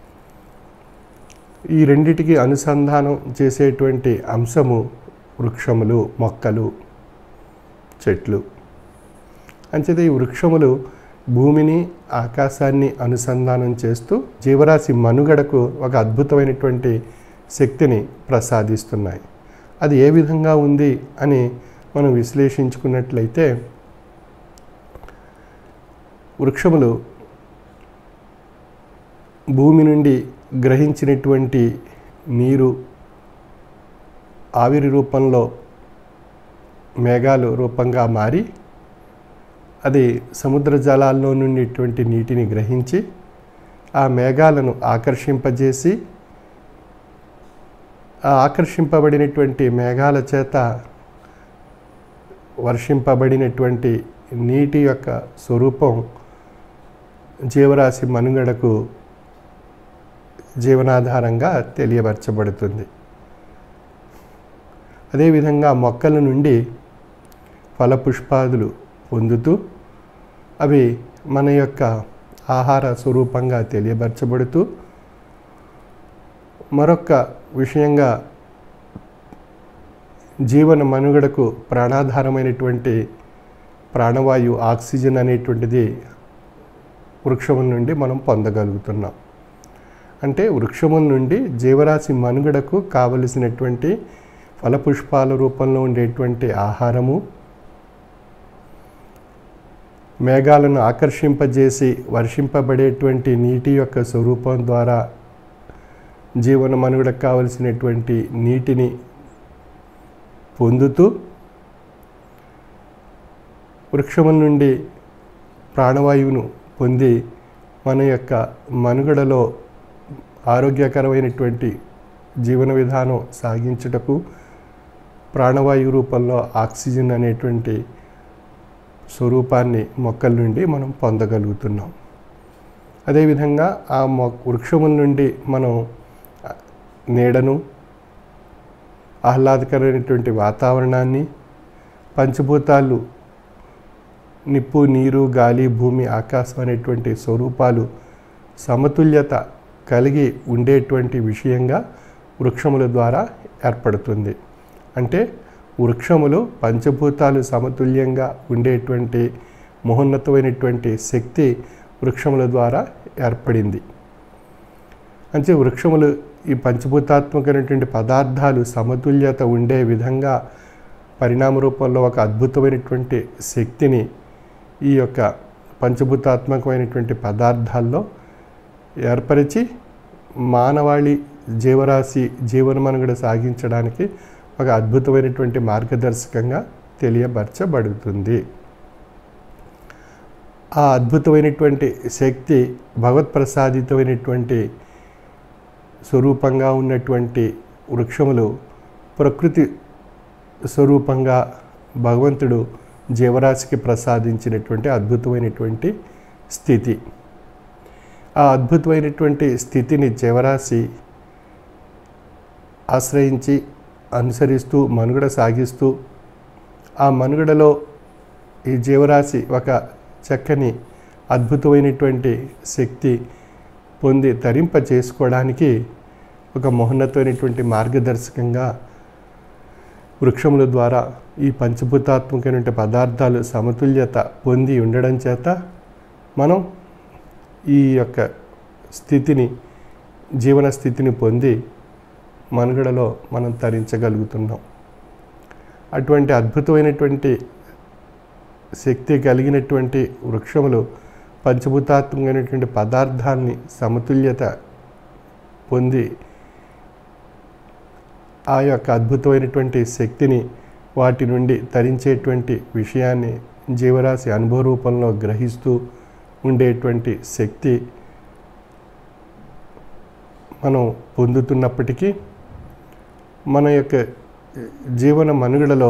ఈ రెండిటికి అనుసంధానం చేసేటువంటి అంశము వృక్షములు మొక్కలు చెట్లు అంచేత ఈ వృక్షములు భూమిని ఆకాశాన్ని అనుసంధానం చేస్తూ జీవరాశి మనుగడకు ఒక అద్భుతమైనటువంటి శక్తిని ప్రసాదిస్తున్నాయి అది ఏ విధంగా ఉంది అని మనం విశ్లేషించుకున్నట్లయితే వృక్షములు భూమి నుండి గ్రహించినటువంటి నీరు ఆవిరి రూపంలో మేఘాలు రూపంగా మారి అది సముద్ర జలాల్లో నుండిటువంటి నీటిని గ్రహించి ఆ మేఘాలను ఆకర్షింపజేసి ఆ ఆకర్షింపబడినటువంటి మేఘాల చేత వర్షింపబడినటువంటి నీటి యొక్క స్వరూపం జీవరాశి మనుగడకు జీవనాధారంగా తెలియపరచబడుతుంది అదేవిధంగా మొక్కల నుండి ఫలపుష్పాదులు పొందుతూ అవి మన యొక్క ఆహార స్వరూపంగా తెలియపరచబడుతూ మరొక విషయంగా జీవన మనుగడకు ప్రాణాధారమైనటువంటి ప్రాణవాయు ఆక్సిజన్ అనేటువంటిది వృక్షముల నుండి మనం పొందగలుగుతున్నాం అంటే వృక్షముల నుండి జీవరాశి మనుగడకు కావలసినటువంటి ఫలపుష్పాల రూపంలో ఉండేటువంటి ఆహారము మేఘాలను ఆకర్షింపజేసి వర్షింపబడేటువంటి నీటి యొక్క స్వరూపం ద్వారా జీవన మనుగడకు కావలసినటువంటి నీటిని పొందుతూ వృక్షముల నుండి ప్రాణవాయువును పొంది మన యొక్క మనుగడలో ఆరోగ్యకరమైనటువంటి జీవన విధానం సాగించుటకు ప్రాణవాయువు రూపంలో ఆక్సిజన్ అనేటువంటి స్వరూపాన్ని మొక్కల నుండి మనం పొందగలుగుతున్నాం అదేవిధంగా ఆ మొ వృక్షముల నుండి మనం నీడను ఆహ్లాదకరమైనటువంటి వాతావరణాన్ని పంచభూతాలు నిప్పు నీరు గాలి భూమి ఆకాశం అనేటువంటి స్వరూపాలు సమతుల్యత కలిగి ఉండేటువంటి విషయంగా వృక్షముల ద్వారా ఏర్పడుతుంది అంటే వృక్షములు పంచభూతాలు సమతుల్యంగా ఉండేటువంటి మహోన్నతమైనటువంటి శక్తి వృక్షముల ద్వారా ఏర్పడింది అంటే వృక్షములు ఈ పంచభూతాత్మకమైనటువంటి పదార్థాలు సమతుల్యత ఉండే విధంగా పరిణామ రూపంలో ఒక అద్భుతమైనటువంటి శక్తిని ఈ యొక్క పంచభూతాత్మకమైనటువంటి పదార్థాల్లో ఏర్పరిచి మానవాళి జీవరాశి జీవన మనుగడ సాగించడానికి ఒక అద్భుతమైనటువంటి మార్గదర్శకంగా తెలియపరచబడుతుంది ఆ అద్భుతమైనటువంటి శక్తి భగవత్ప్రసాదితమైనటువంటి స్వరూపంగా ఉన్నటువంటి వృక్షములు ప్రకృతి స్వరూపంగా భగవంతుడు జీవరాశికి ప్రసాదించినటువంటి అద్భుతమైనటువంటి స్థితి ఆ అద్భుతమైనటువంటి స్థితిని జీవరాశి ఆశ్రయించి అనుసరిస్తూ మనుగడ సాగిస్తూ ఆ మనుగడలో ఈ జీవరాశి ఒక చక్కని అద్భుతమైనటువంటి శక్తి పొంది తరింప చేసుకోవడానికి ఒక మహోన్నతమైనటువంటి మార్గదర్శకంగా వృక్షముల ద్వారా ఈ పంచభూతాత్మకమైన పదార్థాలు సమతుల్యత పొంది ఉండడం చేత మనం ఈ యొక్క స్థితిని జీవన స్థితిని పొంది మనుగడలో మనం తరించగలుగుతున్నాం అటువంటి అద్భుతమైనటువంటి శక్తి కలిగినటువంటి వృక్షములు పంచభూతాత్మకమైనటువంటి పదార్థాన్ని సమతుల్యత పొంది ఆ యొక్క అద్భుతమైనటువంటి శక్తిని వాటి నుండి తరించేటువంటి విషయాన్ని జీవరాశి అనుభవ రూపంలో గ్రహిస్తూ ఉండేటువంటి శక్తి మనం పొందుతున్నప్పటికీ మన యొక్క జీవన మనుగడలో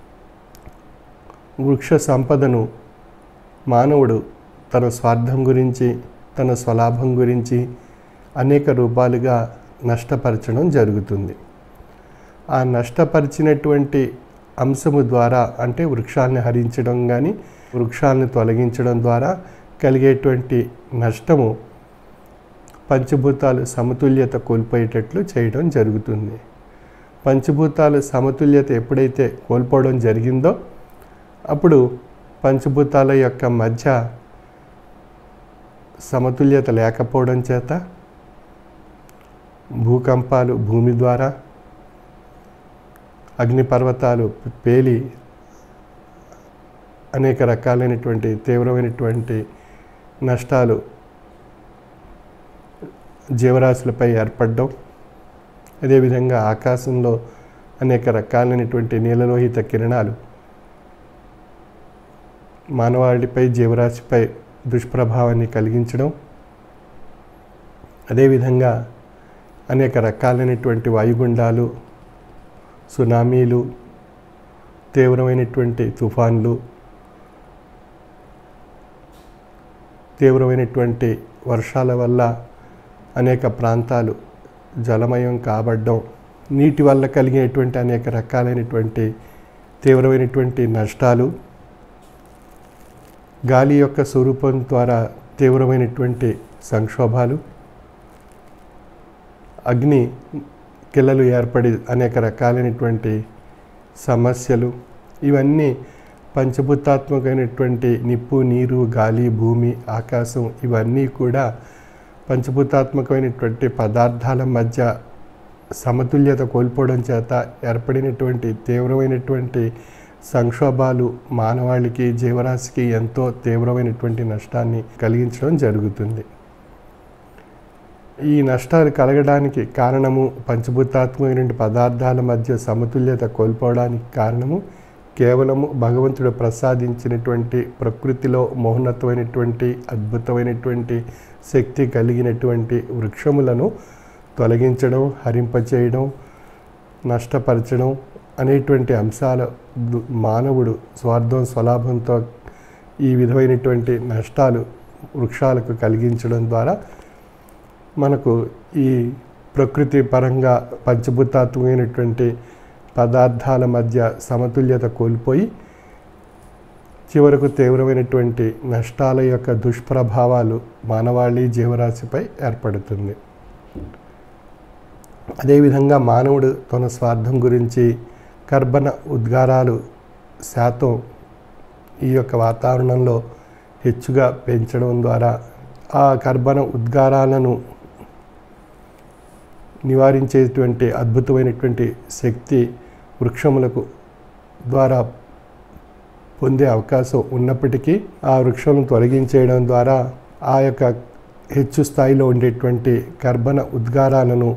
వృక్ష సంపదను మానవుడు తన స్వార్థం గురించి తన స్వలాభం గురించి అనేక రూపాలుగా నష్టపరచడం జరుగుతుంది ఆ నష్టపరిచినటువంటి అంశము ద్వారా అంటే వృక్షాన్ని హరించడం కానీ వృక్షాలను తొలగించడం ద్వారా కలిగేటువంటి నష్టము పంచభూతాలు సమతుల్యత కోల్పోయేటట్లు చేయడం జరుగుతుంది పంచభూతాలు సమతుల్యత ఎప్పుడైతే కోల్పోవడం జరిగిందో అప్పుడు పంచభూతాల యొక్క మధ్య సమతుల్యత లేకపోవడం చేత భూకంపాలు భూమి ద్వారా అగ్నిపర్వతాలు పేలి అనేక రకాలైనటువంటి తీవ్రమైనటువంటి నష్టాలు జీవరాశులపై ఏర్పడడం అదేవిధంగా ఆకాశంలో అనేక రకాలైనటువంటి నీలలోహిత కిరణాలు మానవాళిపై జీవరాశిపై దుష్ప్రభావాన్ని కలిగించడం అదేవిధంగా అనేక రకాలైనటువంటి వాయుగుండాలు సునామీలు తీవ్రమైనటువంటి తుఫాన్లు తీవ్రమైనటువంటి వర్షాల వల్ల అనేక ప్రాంతాలు జలమయం కాబడ్డం నీటి వల్ల కలిగేటువంటి అనేక రకాలైనటువంటి తీవ్రమైనటువంటి నష్టాలు గాలి యొక్క స్వరూపం ద్వారా తీవ్రమైనటువంటి సంక్షోభాలు అగ్ని కిల్లలు ఏర్పడి అనేక రకాలైనటువంటి సమస్యలు ఇవన్నీ పంచభూతాత్మకమైనటువంటి నిప్పు నీరు గాలి భూమి ఆకాశం ఇవన్నీ కూడా పంచభూతాత్మకమైనటువంటి పదార్థాల మధ్య సమతుల్యత కోల్పోవడం చేత ఏర్పడినటువంటి తీవ్రమైనటువంటి సంక్షోభాలు మానవాళికి జీవరాశికి ఎంతో తీవ్రమైనటువంటి నష్టాన్ని కలిగించడం జరుగుతుంది ఈ నష్టాలు కలగడానికి కారణము పంచభూతాత్మకమైన పదార్థాల మధ్య సమతుల్యత కోల్పోవడానికి కారణము కేవలము భగవంతుడు ప్రసాదించినటువంటి ప్రకృతిలో మౌనత్వమైనటువంటి అద్భుతమైనటువంటి శక్తి కలిగినటువంటి వృక్షములను తొలగించడం హరింపచేయడం నష్టపరచడం అనేటువంటి అంశాల దు- మానవుడు స్వార్థం స్వలాభంతో ఈ విధమైనటువంటి నష్టాలు వృక్షాలకు కలిగించడం ద్వారా మనకు ఈ ప్రకృతి పరంగా పంచభూతాత్మకమైనటువంటి పదార్థాల మధ్య సమతుల్యత కోల్పోయి చివరకు తీవ్రమైనటువంటి నష్టాల యొక్క దుష్ప్రభావాలు మానవాళి జీవరాశిపై ఏర్పడుతుంది అదేవిధంగా మానవుడు తన స్వార్థం గురించి కర్బన ఉద్గారాలు శాతం ఈ యొక్క వాతావరణంలో హెచ్చుగా పెంచడం ద్వారా ఆ కర్బన ఉద్గారాలను నివారించేటువంటి అద్భుతమైనటువంటి శక్తి వృక్షములకు ద్వారా పొందే అవకాశం ఉన్నప్పటికీ ఆ వృక్షం తొలగించేయడం ద్వారా ఆ యొక్క హెచ్చు స్థాయిలో ఉండేటువంటి కర్బన ఉద్గారాలను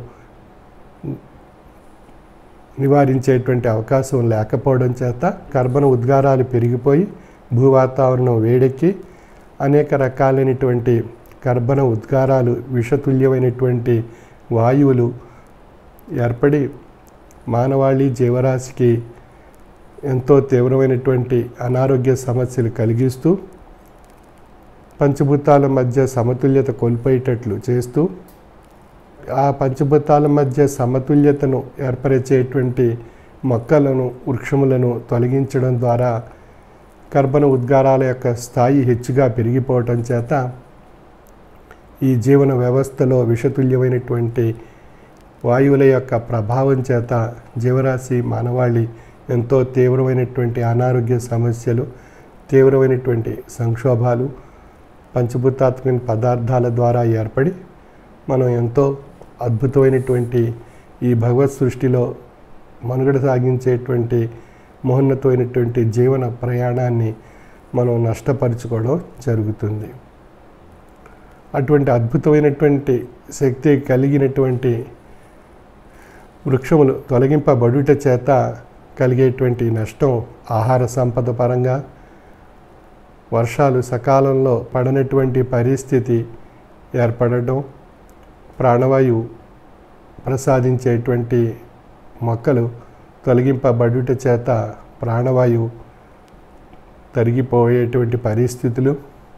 నివారించేటువంటి అవకాశం లేకపోవడం చేత కర్బన ఉద్గారాలు పెరిగిపోయి భూవాతావరణం వేడెక్కి అనేక రకాలైనటువంటి కర్బన ఉద్గారాలు విషతుల్యమైనటువంటి వాయువులు ఏర్పడి మానవాళి జీవరాశికి ఎంతో తీవ్రమైనటువంటి అనారోగ్య సమస్యలు కలిగిస్తూ పంచభూతాల మధ్య సమతుల్యత కోల్పోయేటట్లు చేస్తూ ఆ పంచభూతాల మధ్య సమతుల్యతను ఏర్పరిచేటువంటి మొక్కలను వృక్షములను తొలగించడం ద్వారా కర్బన ఉద్గారాల యొక్క స్థాయి హెచ్చుగా పెరిగిపోవటం చేత ఈ జీవన వ్యవస్థలో విషతుల్యమైనటువంటి వాయువుల యొక్క ప్రభావం చేత జీవరాశి మానవాళి ఎంతో తీవ్రమైనటువంటి అనారోగ్య సమస్యలు తీవ్రమైనటువంటి సంక్షోభాలు పంచభూతాత్మక పదార్థాల ద్వారా ఏర్పడి మనం ఎంతో అద్భుతమైనటువంటి ఈ భగవత్ సృష్టిలో మనుగడ సాగించేటువంటి మహోన్నతమైనటువంటి జీవన ప్రయాణాన్ని మనం నష్టపరుచుకోవడం జరుగుతుంది అటువంటి అద్భుతమైనటువంటి శక్తి కలిగినటువంటి వృక్షములు తొలగింపబడుట చేత కలిగేటువంటి నష్టం ఆహార సంపద పరంగా వర్షాలు సకాలంలో పడనటువంటి పరిస్థితి ఏర్పడటం ప్రాణవాయువు ప్రసాదించేటువంటి మొక్కలు తొలగింపబడుట చేత ప్రాణవాయువు తరిగిపోయేటువంటి పరిస్థితులు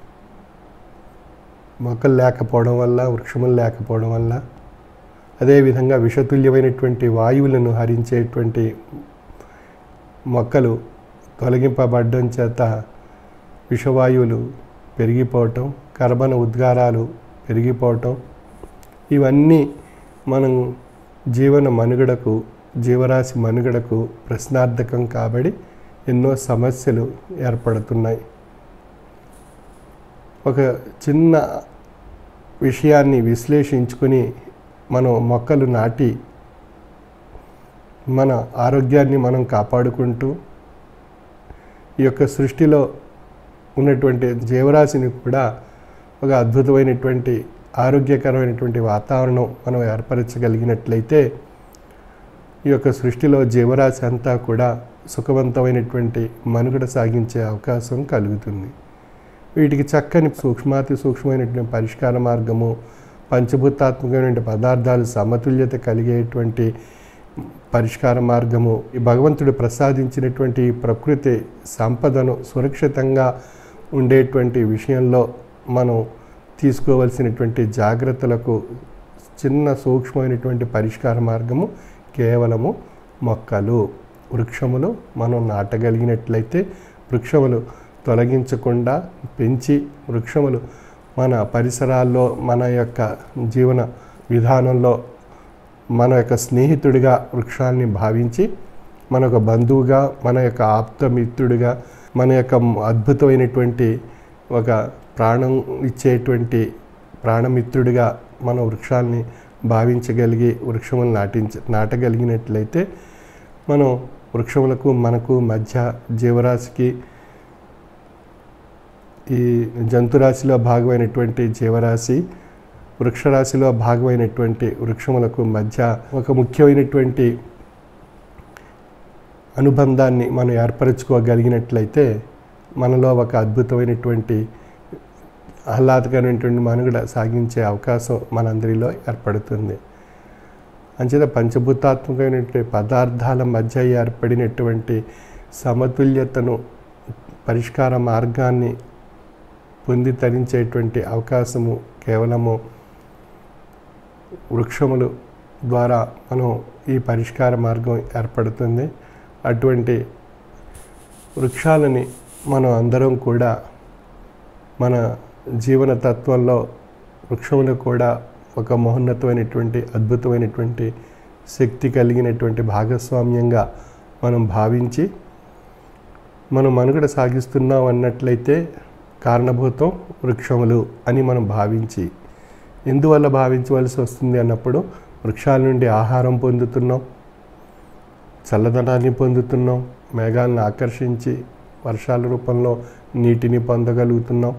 మొక్కలు లేకపోవడం వల్ల వృక్షములు లేకపోవడం వల్ల అదేవిధంగా విషతుల్యమైనటువంటి వాయువులను హరించేటువంటి మొక్కలు తొలగింపబడడం చేత విషవాయువులు పెరిగిపోవటం కర్బన ఉద్గారాలు పెరిగిపోవటం ఇవన్నీ మనం జీవన మనుగడకు జీవరాశి మనుగడకు ప్రశ్నార్థకం కాబడి ఎన్నో సమస్యలు ఏర్పడుతున్నాయి ఒక చిన్న విషయాన్ని విశ్లేషించుకుని మనం మొక్కలు నాటి మన ఆరోగ్యాన్ని మనం కాపాడుకుంటూ ఈ యొక్క సృష్టిలో ఉన్నటువంటి జీవరాశిని కూడా ఒక అద్భుతమైనటువంటి ఆరోగ్యకరమైనటువంటి వాతావరణం మనం ఏర్పరచగలిగినట్లయితే ఈ యొక్క సృష్టిలో జీవరాశి అంతా కూడా సుఖవంతమైనటువంటి మనుగడ సాగించే అవకాశం కలుగుతుంది వీటికి చక్కని సూక్ష్మాతి సూక్ష్మమైనటువంటి పరిష్కార మార్గము పంచభూతాత్మకమైన పదార్థాలు సమతుల్యత కలిగేటువంటి పరిష్కార మార్గము ఈ భగవంతుడు ప్రసాదించినటువంటి ఈ ప్రకృతి సంపదను సురక్షితంగా ఉండేటువంటి విషయంలో మనం తీసుకోవలసినటువంటి జాగ్రత్తలకు చిన్న సూక్ష్మమైనటువంటి పరిష్కార మార్గము కేవలము మొక్కలు వృక్షములు మనం నాటగలిగినట్లయితే వృక్షములు తొలగించకుండా పెంచి వృక్షములు మన పరిసరాల్లో మన యొక్క జీవన విధానంలో మన యొక్క స్నేహితుడిగా వృక్షాన్ని భావించి మన యొక్క బంధువుగా మన యొక్క ఆప్తమిత్రుడిగా మన యొక్క అద్భుతమైనటువంటి ఒక ప్రాణం ఇచ్చేటువంటి ప్రాణమిత్రుడిగా మన వృక్షాన్ని భావించగలిగి వృక్షములు నాటించ నాటగలిగినట్లయితే మనం వృక్షములకు మనకు మధ్య జీవరాశికి ఈ జంతురాశిలో భాగమైనటువంటి జీవరాశి వృక్షరాశిలో భాగమైనటువంటి వృక్షములకు మధ్య ఒక ముఖ్యమైనటువంటి అనుబంధాన్ని మనం ఏర్పరచుకోగలిగినట్లయితే మనలో ఒక అద్భుతమైనటువంటి ఆహ్లాదకరమైనటువంటి మనుగడ సాగించే అవకాశం మనందరిలో ఏర్పడుతుంది అంచేత పంచభూతాత్మకమైనటువంటి పదార్థాల మధ్య ఏర్పడినటువంటి సమతుల్యతను పరిష్కార మార్గాన్ని పొంది తరించేటువంటి అవకాశము కేవలము వృక్షములు ద్వారా మనం ఈ పరిష్కార మార్గం ఏర్పడుతుంది అటువంటి వృక్షాలని మనం అందరం కూడా మన జీవన తత్వంలో వృక్షములు కూడా ఒక మహోన్నతమైనటువంటి అద్భుతమైనటువంటి శక్తి కలిగినటువంటి భాగస్వామ్యంగా మనం భావించి మనం మనుగడ సాగిస్తున్నాం అన్నట్లయితే కారణభూతం వృక్షములు అని మనం భావించి ఎందువల్ల భావించవలసి వస్తుంది అన్నప్పుడు వృక్షాల నుండి ఆహారం పొందుతున్నాం చల్లదనాన్ని పొందుతున్నాం మేఘాలను ఆకర్షించి వర్షాల రూపంలో నీటిని పొందగలుగుతున్నాం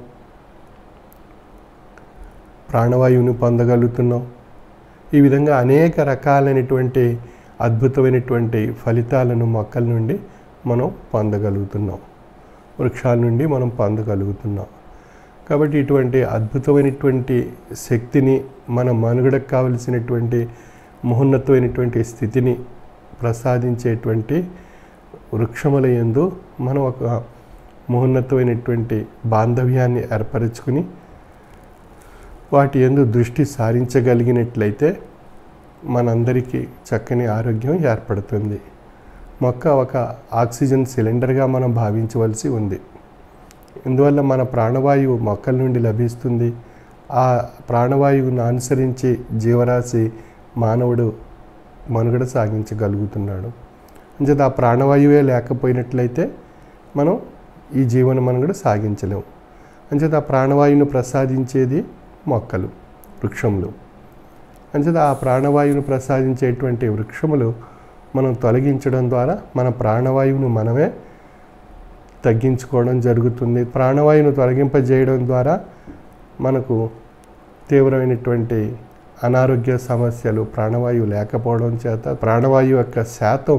ప్రాణవాయువుని పొందగలుగుతున్నాం ఈ విధంగా అనేక రకాలైనటువంటి అద్భుతమైనటువంటి ఫలితాలను మొక్కల నుండి మనం పొందగలుగుతున్నాం వృక్షాల నుండి మనం పొందగలుగుతున్నాం కాబట్టి ఇటువంటి అద్భుతమైనటువంటి శక్తిని మన మనుగడకు కావలసినటువంటి మహోన్నతమైనటువంటి స్థితిని ప్రసాదించేటువంటి వృక్షముల యందు మనం ఒక మహోన్నతమైనటువంటి బాంధవ్యాన్ని ఏర్పరచుకుని వాటి ఎందు దృష్టి సారించగలిగినట్లయితే మనందరికీ చక్కని ఆరోగ్యం ఏర్పడుతుంది మొక్క ఒక ఆక్సిజన్ సిలిండర్గా మనం భావించవలసి ఉంది ఇందువల్ల మన ప్రాణవాయువు మొక్కల నుండి లభిస్తుంది ఆ ప్రాణవాయువును అనుసరించి జీవరాశి మానవుడు మనుగడ సాగించగలుగుతున్నాడు అంచేత ఆ ప్రాణవాయువే లేకపోయినట్లయితే మనం ఈ జీవన మనుగడ సాగించలేము అంచేత ఆ ప్రాణవాయువును ప్రసాదించేది మొక్కలు వృక్షములు అంచేత ఆ ప్రాణవాయువును ప్రసాదించేటువంటి వృక్షములు మనం తొలగించడం ద్వారా మన ప్రాణవాయువును మనమే తగ్గించుకోవడం జరుగుతుంది ప్రాణవాయువును తొలగింపజేయడం ద్వారా మనకు తీవ్రమైనటువంటి అనారోగ్య సమస్యలు ప్రాణవాయువు లేకపోవడం చేత ప్రాణవాయువు యొక్క శాతం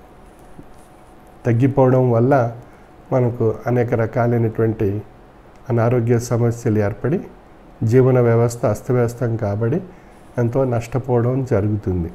తగ్గిపోవడం వల్ల మనకు అనేక రకాలైనటువంటి అనారోగ్య సమస్యలు ఏర్పడి జీవన వ్యవస్థ అస్తవ్యస్తం కాబడి ఎంతో నష్టపోవడం జరుగుతుంది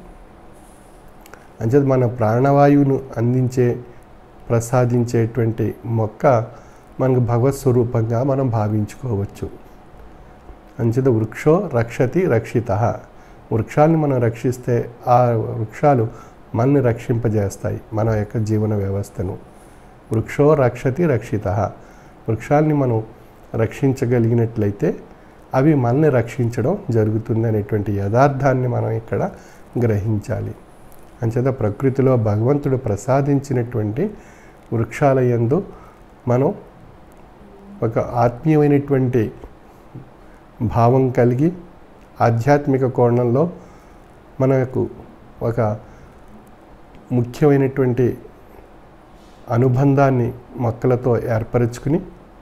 అంచేత మన ప్రాణవాయువును అందించే ప్రసాదించేటువంటి మొక్క మనకు భగవత్ స్వరూపంగా మనం భావించుకోవచ్చు అంచేత వృక్షో రక్షతి రక్షిత వృక్షాన్ని మనం రక్షిస్తే ఆ వృక్షాలు మనల్ని రక్షింపజేస్తాయి మన యొక్క జీవన వ్యవస్థను వృక్షో రక్షతి రక్షిత వృక్షాల్ని మనం రక్షించగలిగినట్లయితే అవి మనల్ని రక్షించడం జరుగుతుంది అనేటువంటి యథార్థాన్ని మనం ఇక్కడ గ్రహించాలి అంచేత ప్రకృతిలో భగవంతుడు ప్రసాదించినటువంటి వృక్షాల యందు మనం ఒక ఆత్మీయమైనటువంటి భావం కలిగి ఆధ్యాత్మిక కోణంలో మనకు ఒక ముఖ్యమైనటువంటి అనుబంధాన్ని మొక్కలతో ఏర్పరచుకుని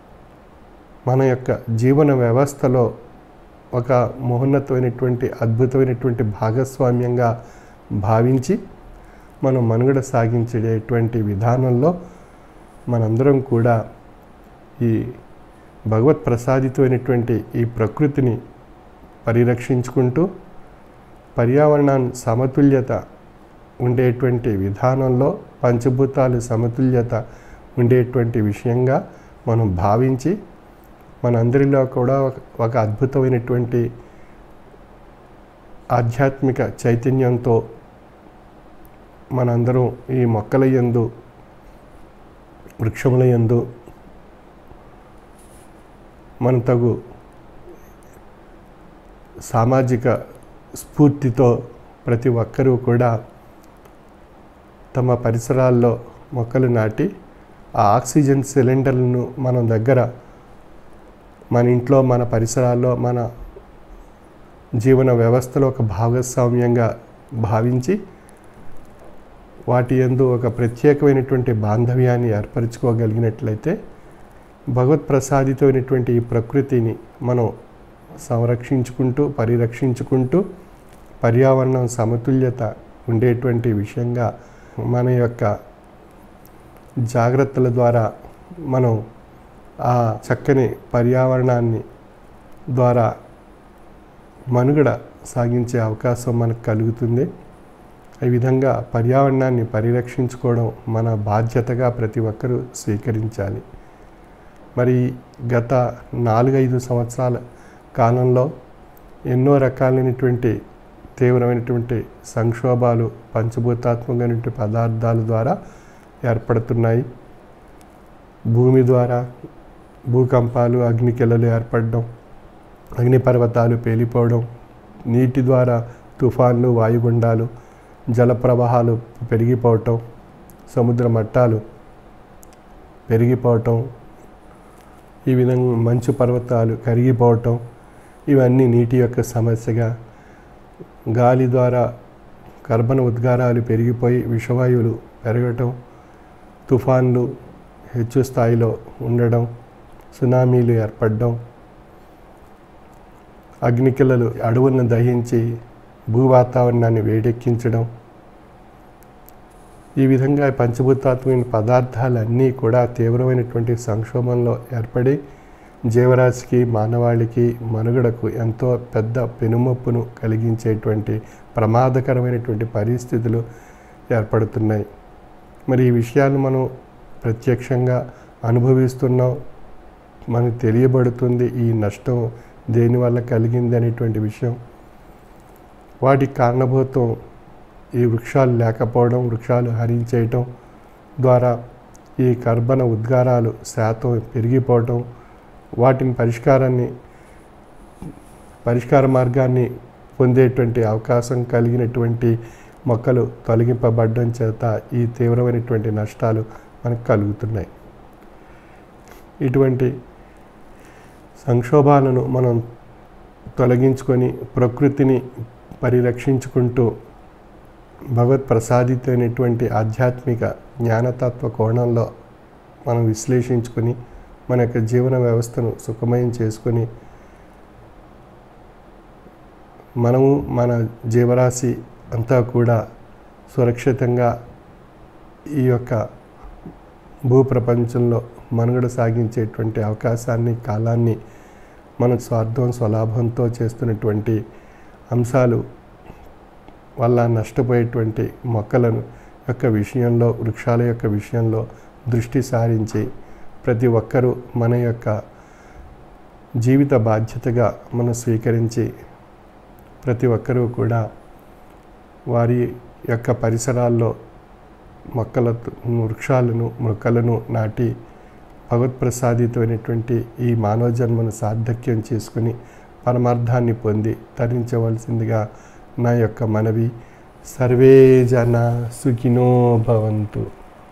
మన యొక్క జీవన వ్యవస్థలో ఒక మహోన్నతమైనటువంటి అద్భుతమైనటువంటి భాగస్వామ్యంగా భావించి మనం మనుగడ సాగించేటువంటి విధానంలో మనందరం కూడా ఈ భగవత్ ప్రసాదితమైనటువంటి ఈ ప్రకృతిని పరిరక్షించుకుంటూ పర్యావరణాన్ని సమతుల్యత ఉండేటువంటి విధానంలో పంచభూతాలు సమతుల్యత ఉండేటువంటి విషయంగా మనం భావించి మనందరిలో కూడా ఒక- ఒక అద్భుతమైనటువంటి ఆధ్యాత్మిక చైతన్యంతో మనందరం ఈ మొక్కల యందు వృక్షముల యందు మన తగు సామాజిక స్ఫూర్తితో ప్రతి ఒక్కరూ కూడా తమ పరిసరాల్లో మొక్కలు నాటి ఆ ఆక్సిజన్ సిలిండర్లను మన దగ్గర మన ఇంట్లో మన పరిసరాల్లో మన జీవన వ్యవస్థలో ఒక భాగస్వామ్యంగా భావించి వాటి యందు ఒక ప్రత్యేకమైనటువంటి బాంధవ్యాన్ని ఏర్పరచుకోగలిగినట్లయితే భగవత్ ప్రసాదితమైనటువంటి ఈ ప్రకృతిని మనం సంరక్షించుకుంటూ పరిరక్షించుకుంటూ పర్యావరణం సమతుల్యత ఉండేటువంటి విషయంగా మన యొక్క జాగ్రత్తల ద్వారా మనం ఆ చక్కని పర్యావరణాన్ని ద్వారా మనుగడ సాగించే అవకాశం మనకు కలుగుతుంది ఈ విధంగా పర్యావరణాన్ని పరిరక్షించుకోవడం మన బాధ్యతగా ప్రతి ఒక్కరూ స్వీకరించాలి మరి గత నాలుగైదు సంవత్సరాల కాలంలో ఎన్నో రకాలైనటువంటి తీవ్రమైనటువంటి సంక్షోభాలు పంచభూతాత్మకమైనటువంటి పదార్థాల ద్వారా ఏర్పడుతున్నాయి భూమి ద్వారా భూకంపాలు అగ్నికెలలు ఏర్పడడం అగ్నిపర్వతాలు పేలిపోవడం నీటి ద్వారా తుఫాన్లు వాయుగుండాలు జల ప్రవాహాలు పెరిగిపోవటం సముద్ర మట్టాలు పెరిగిపోవటం ఈ విధంగా మంచు పర్వతాలు కరిగిపోవటం ఇవన్నీ నీటి యొక్క సమస్యగా గాలి ద్వారా కర్బన ఉద్గారాలు పెరిగిపోయి విషవాయువులు పెరగటం తుఫాన్లు హెచ్చు స్థాయిలో ఉండడం సునామీలు ఏర్పడడం అగ్నికిలలు అడవులను దహించి భూ వాతావరణాన్ని వేడెక్కించడం ఈ విధంగా పంచభూతాత్మైన పదార్థాలన్నీ కూడా తీవ్రమైనటువంటి సంక్షోభంలో ఏర్పడి జీవరాశికి మానవాళికి మనుగడకు ఎంతో పెద్ద పెనుమొప్పును కలిగించేటువంటి ప్రమాదకరమైనటువంటి పరిస్థితులు ఏర్పడుతున్నాయి మరి ఈ విషయాలు మనం ప్రత్యక్షంగా అనుభవిస్తున్నాం మనకు తెలియబడుతుంది ఈ నష్టం దేనివల్ల కలిగింది అనేటువంటి విషయం వాటికి కారణభూతం ఈ వృక్షాలు లేకపోవడం వృక్షాలు హరించేయటం ద్వారా ఈ కర్బన ఉద్గారాలు శాతం పెరిగిపోవటం వాటిని పరిష్కారాన్ని పరిష్కార మార్గాన్ని పొందేటువంటి అవకాశం కలిగినటువంటి మొక్కలు తొలగింపబడడం చేత ఈ తీవ్రమైనటువంటి నష్టాలు మనకు కలుగుతున్నాయి ఇటువంటి సంక్షోభాలను మనం తొలగించుకొని ప్రకృతిని పరిరక్షించుకుంటూ భగవత్ ప్రసాదితమైనటువంటి ఆధ్యాత్మిక జ్ఞానతత్వ కోణంలో మనం విశ్లేషించుకొని మన యొక్క జీవన వ్యవస్థను సుఖమయం చేసుకొని మనము మన జీవరాశి అంతా కూడా సురక్షితంగా ఈ యొక్క భూప్రపంచంలో మనుగడ సాగించేటువంటి అవకాశాన్ని కాలాన్ని మన స్వార్థం స్వలాభంతో చేస్తున్నటువంటి అంశాలు వల్ల నష్టపోయేటువంటి మొక్కలను యొక్క విషయంలో వృక్షాల యొక్క విషయంలో దృష్టి సారించి ప్రతి ఒక్కరూ మన యొక్క జీవిత బాధ్యతగా మనం స్వీకరించి ప్రతి ఒక్కరూ కూడా వారి యొక్క పరిసరాల్లో మొక్కల వృక్షాలను మొక్కలను నాటి భగవత్ప్రసాదితమైనటువంటి ఈ మానవ జన్మను సార్థక్యం చేసుకుని పరమార్థాన్ని పొంది తరించవలసిందిగా నా యొక్క మనవి సర్వే జన సుఖినో భవంతు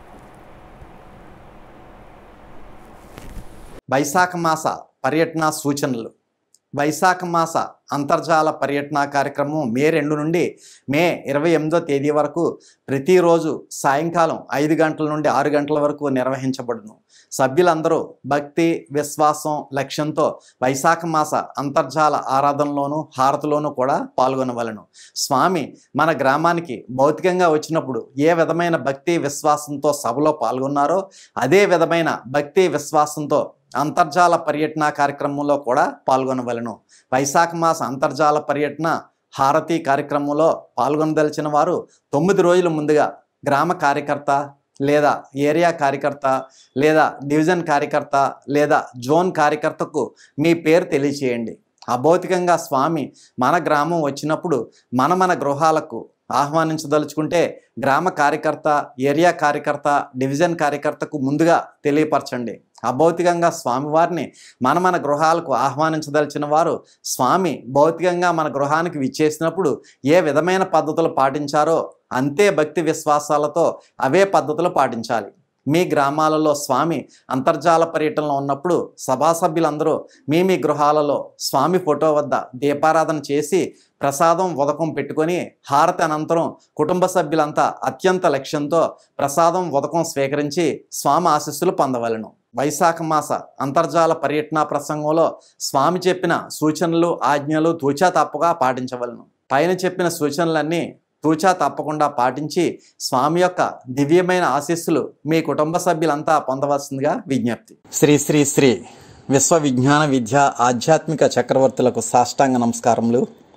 వైశాఖ మాస పర్యటన సూచనలు వైశాఖ మాస అంతర్జాల పర్యటన కార్యక్రమం మే రెండు నుండి మే ఇరవై ఎనిమిదో తేదీ వరకు ప్రతిరోజు సాయంకాలం ఐదు గంటల నుండి ఆరు గంటల వరకు నిర్వహించబడును సభ్యులందరూ భక్తి విశ్వాసం లక్ష్యంతో వైశాఖ మాస అంతర్జాల ఆరాధనలోను హారతిలోనూ కూడా పాల్గొనవలను స్వామి మన గ్రామానికి భౌతికంగా వచ్చినప్పుడు ఏ విధమైన భక్తి విశ్వాసంతో సభలో పాల్గొన్నారో అదే విధమైన భక్తి విశ్వాసంతో అంతర్జాల పర్యటన కార్యక్రమంలో కూడా పాల్గొనవలను వైశాఖ మాస అంతర్జాల పర్యటన హారతి కార్యక్రమంలో పాల్గొనదలిచిన వారు తొమ్మిది రోజుల ముందుగా గ్రామ కార్యకర్త లేదా ఏరియా కార్యకర్త లేదా డివిజన్ కార్యకర్త లేదా జోన్ కార్యకర్తకు మీ పేరు తెలియచేయండి అభౌతికంగా స్వామి మన గ్రామం వచ్చినప్పుడు మన మన గృహాలకు ఆహ్వానించదలుచుకుంటే గ్రామ కార్యకర్త ఏరియా కార్యకర్త డివిజన్ కార్యకర్తకు ముందుగా తెలియపరచండి అభౌతికంగా స్వామివారిని మన మన గృహాలకు ఆహ్వానించదలిచిన వారు స్వామి భౌతికంగా మన గృహానికి విచ్చేసినప్పుడు ఏ విధమైన పద్ధతులు పాటించారో అంతే భక్తి విశ్వాసాలతో అవే పద్ధతులు పాటించాలి మీ గ్రామాలలో స్వామి అంతర్జాల పర్యటనలో ఉన్నప్పుడు సభా సభ్యులందరూ మీ మీ గృహాలలో స్వామి ఫోటో వద్ద దీపారాధన చేసి ప్రసాదం ఉదకం పెట్టుకొని హారతి అనంతరం కుటుంబ సభ్యులంతా అత్యంత లక్ష్యంతో ప్రసాదం ఉదకం స్వీకరించి స్వామి ఆశీస్సులు పొందవలను వైశాఖ మాస అంతర్జాల పర్యటన ప్రసంగంలో స్వామి చెప్పిన సూచనలు ఆజ్ఞలు తూచా తప్పగా పాటించవలను పైన చెప్పిన సూచనలన్నీ తూచా తప్పకుండా పాటించి స్వామి యొక్క దివ్యమైన ఆశీస్సులు మీ కుటుంబ సభ్యులంతా పొందవలసిందిగా విజ్ఞప్తి శ్రీ శ్రీ శ్రీ విశ్వ విజ్ఞాన విద్య ఆధ్యాత్మిక చక్రవర్తులకు సాష్టాంగ నమస్కారములు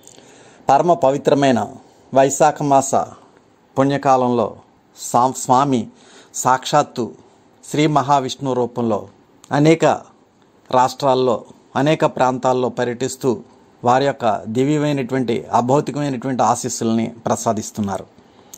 పరమ పవిత్రమైన వైశాఖ మాస పుణ్యకాలంలో సా స్వామి సాక్షాత్తు శ్రీ మహావిష్ణు రూపంలో అనేక రాష్ట్రాల్లో అనేక ప్రాంతాల్లో పర్యటిస్తూ వారి యొక్క దివ్యమైనటువంటి అభౌతికమైనటువంటి ఆశీస్సుల్ని ప్రసాదిస్తున్నారు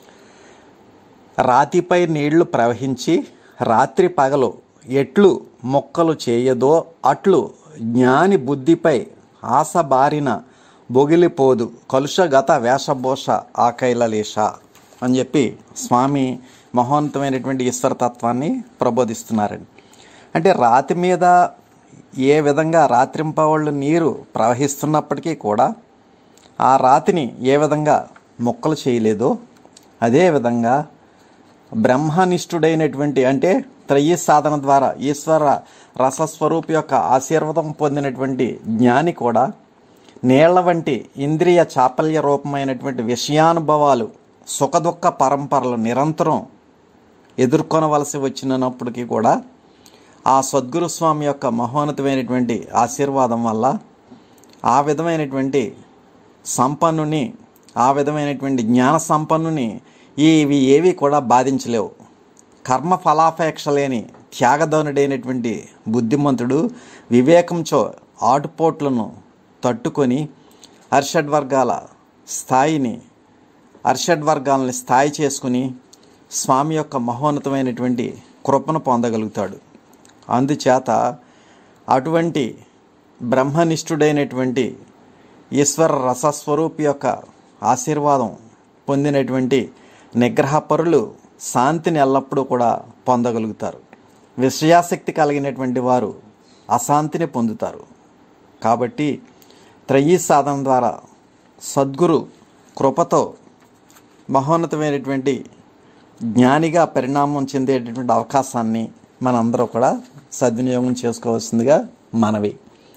రాతిపై నీళ్లు ప్రవహించి రాత్రి పగలు ఎట్లు మొక్కలు చేయదో అట్లు జ్ఞాని బుద్ధిపై ఆశ బారిన బొగిలిపోదు కలుషగత వేషభూష ఆకైలలేష అని చెప్పి స్వామి మహోన్నతమైనటువంటి ఈశ్వరతత్వాన్ని ప్రబోధిస్తున్నారండి అంటే రాతి మీద ఏ విధంగా రాత్రింపవాళ్ళు నీరు ప్రవహిస్తున్నప్పటికీ కూడా ఆ రాతిని ఏ విధంగా మొక్కలు చేయలేదో అదేవిధంగా బ్రహ్మనిష్ఠుడైనటువంటి అంటే త్రయీ సాధన ద్వారా ఈశ్వర రసస్వరూపి యొక్క ఆశీర్వాదం పొందినటువంటి జ్ఞాని కూడా నీళ్ల వంటి ఇంద్రియ చాపల్య రూపమైనటువంటి విషయానుభవాలు సుఖదుఖ పరంపరలు నిరంతరం ఎదుర్కొనవలసి వచ్చినప్పటికీ కూడా ఆ సద్గురు స్వామి యొక్క మహోన్నతమైనటువంటి ఆశీర్వాదం వల్ల ఆ విధమైనటువంటి సంపన్నుని ఆ విధమైనటువంటి జ్ఞాన సంపన్నుని ఇవి ఏవి కూడా బాధించలేవు కర్మ ఫలాపేక్ష లేని త్యాగధనుడైనటువంటి బుద్ధిమంతుడు వివేకంతో ఆటుపోట్లను తట్టుకొని అర్షడ్ వర్గాల స్థాయిని అర్షడ్ వర్గాలని స్థాయి చేసుకుని స్వామి యొక్క మహోన్నతమైనటువంటి కృపను పొందగలుగుతాడు అందుచేత అటువంటి బ్రహ్మనిష్ఠుడైనటువంటి ఈశ్వర రసస్వరూపి యొక్క ఆశీర్వాదం పొందినటువంటి నిగ్రహపరులు శాంతిని ఎల్లప్పుడూ కూడా పొందగలుగుతారు విషయాసక్తి కలిగినటువంటి వారు అశాంతిని పొందుతారు కాబట్టి త్రయీ సాధన ద్వారా సద్గురు కృపతో మహోన్నతమైనటువంటి జ్ఞానిగా పరిణామం చెందేటటువంటి అవకాశాన్ని మనందరూ కూడా సద్వినియోగం చేసుకోవాల్సిందిగా మనవి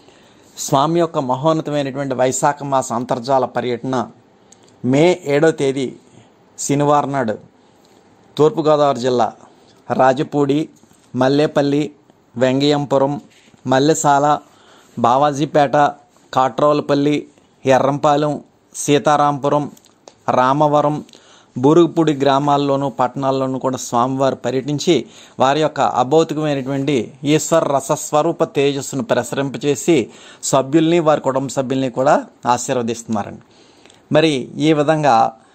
స్వామి యొక్క మహోన్నతమైనటువంటి వైశాఖ మాస అంతర్జాల పర్యటన మే ఏడో తేదీ శనివారం నాడు తూర్పుగోదావరి జిల్లా రాజపూడి మల్లేపల్లి వెంగయంపురం మల్లెసాల బావాజీపేట కాట్రోలపల్లి ఎర్రంపాలెం సీతారాంపురం రామవరం బూరుగుపూడి గ్రామాల్లోనూ పట్టణాల్లోనూ కూడా స్వామివారు పర్యటించి వారి యొక్క అభౌతికమైనటువంటి ఈశ్వర రసస్వరూప తేజస్సును ప్రసరింపచేసి సభ్యుల్ని వారి కుటుంబ సభ్యుల్ని కూడా ఆశీర్వదిస్తున్నారండి మరి ఈ విధంగా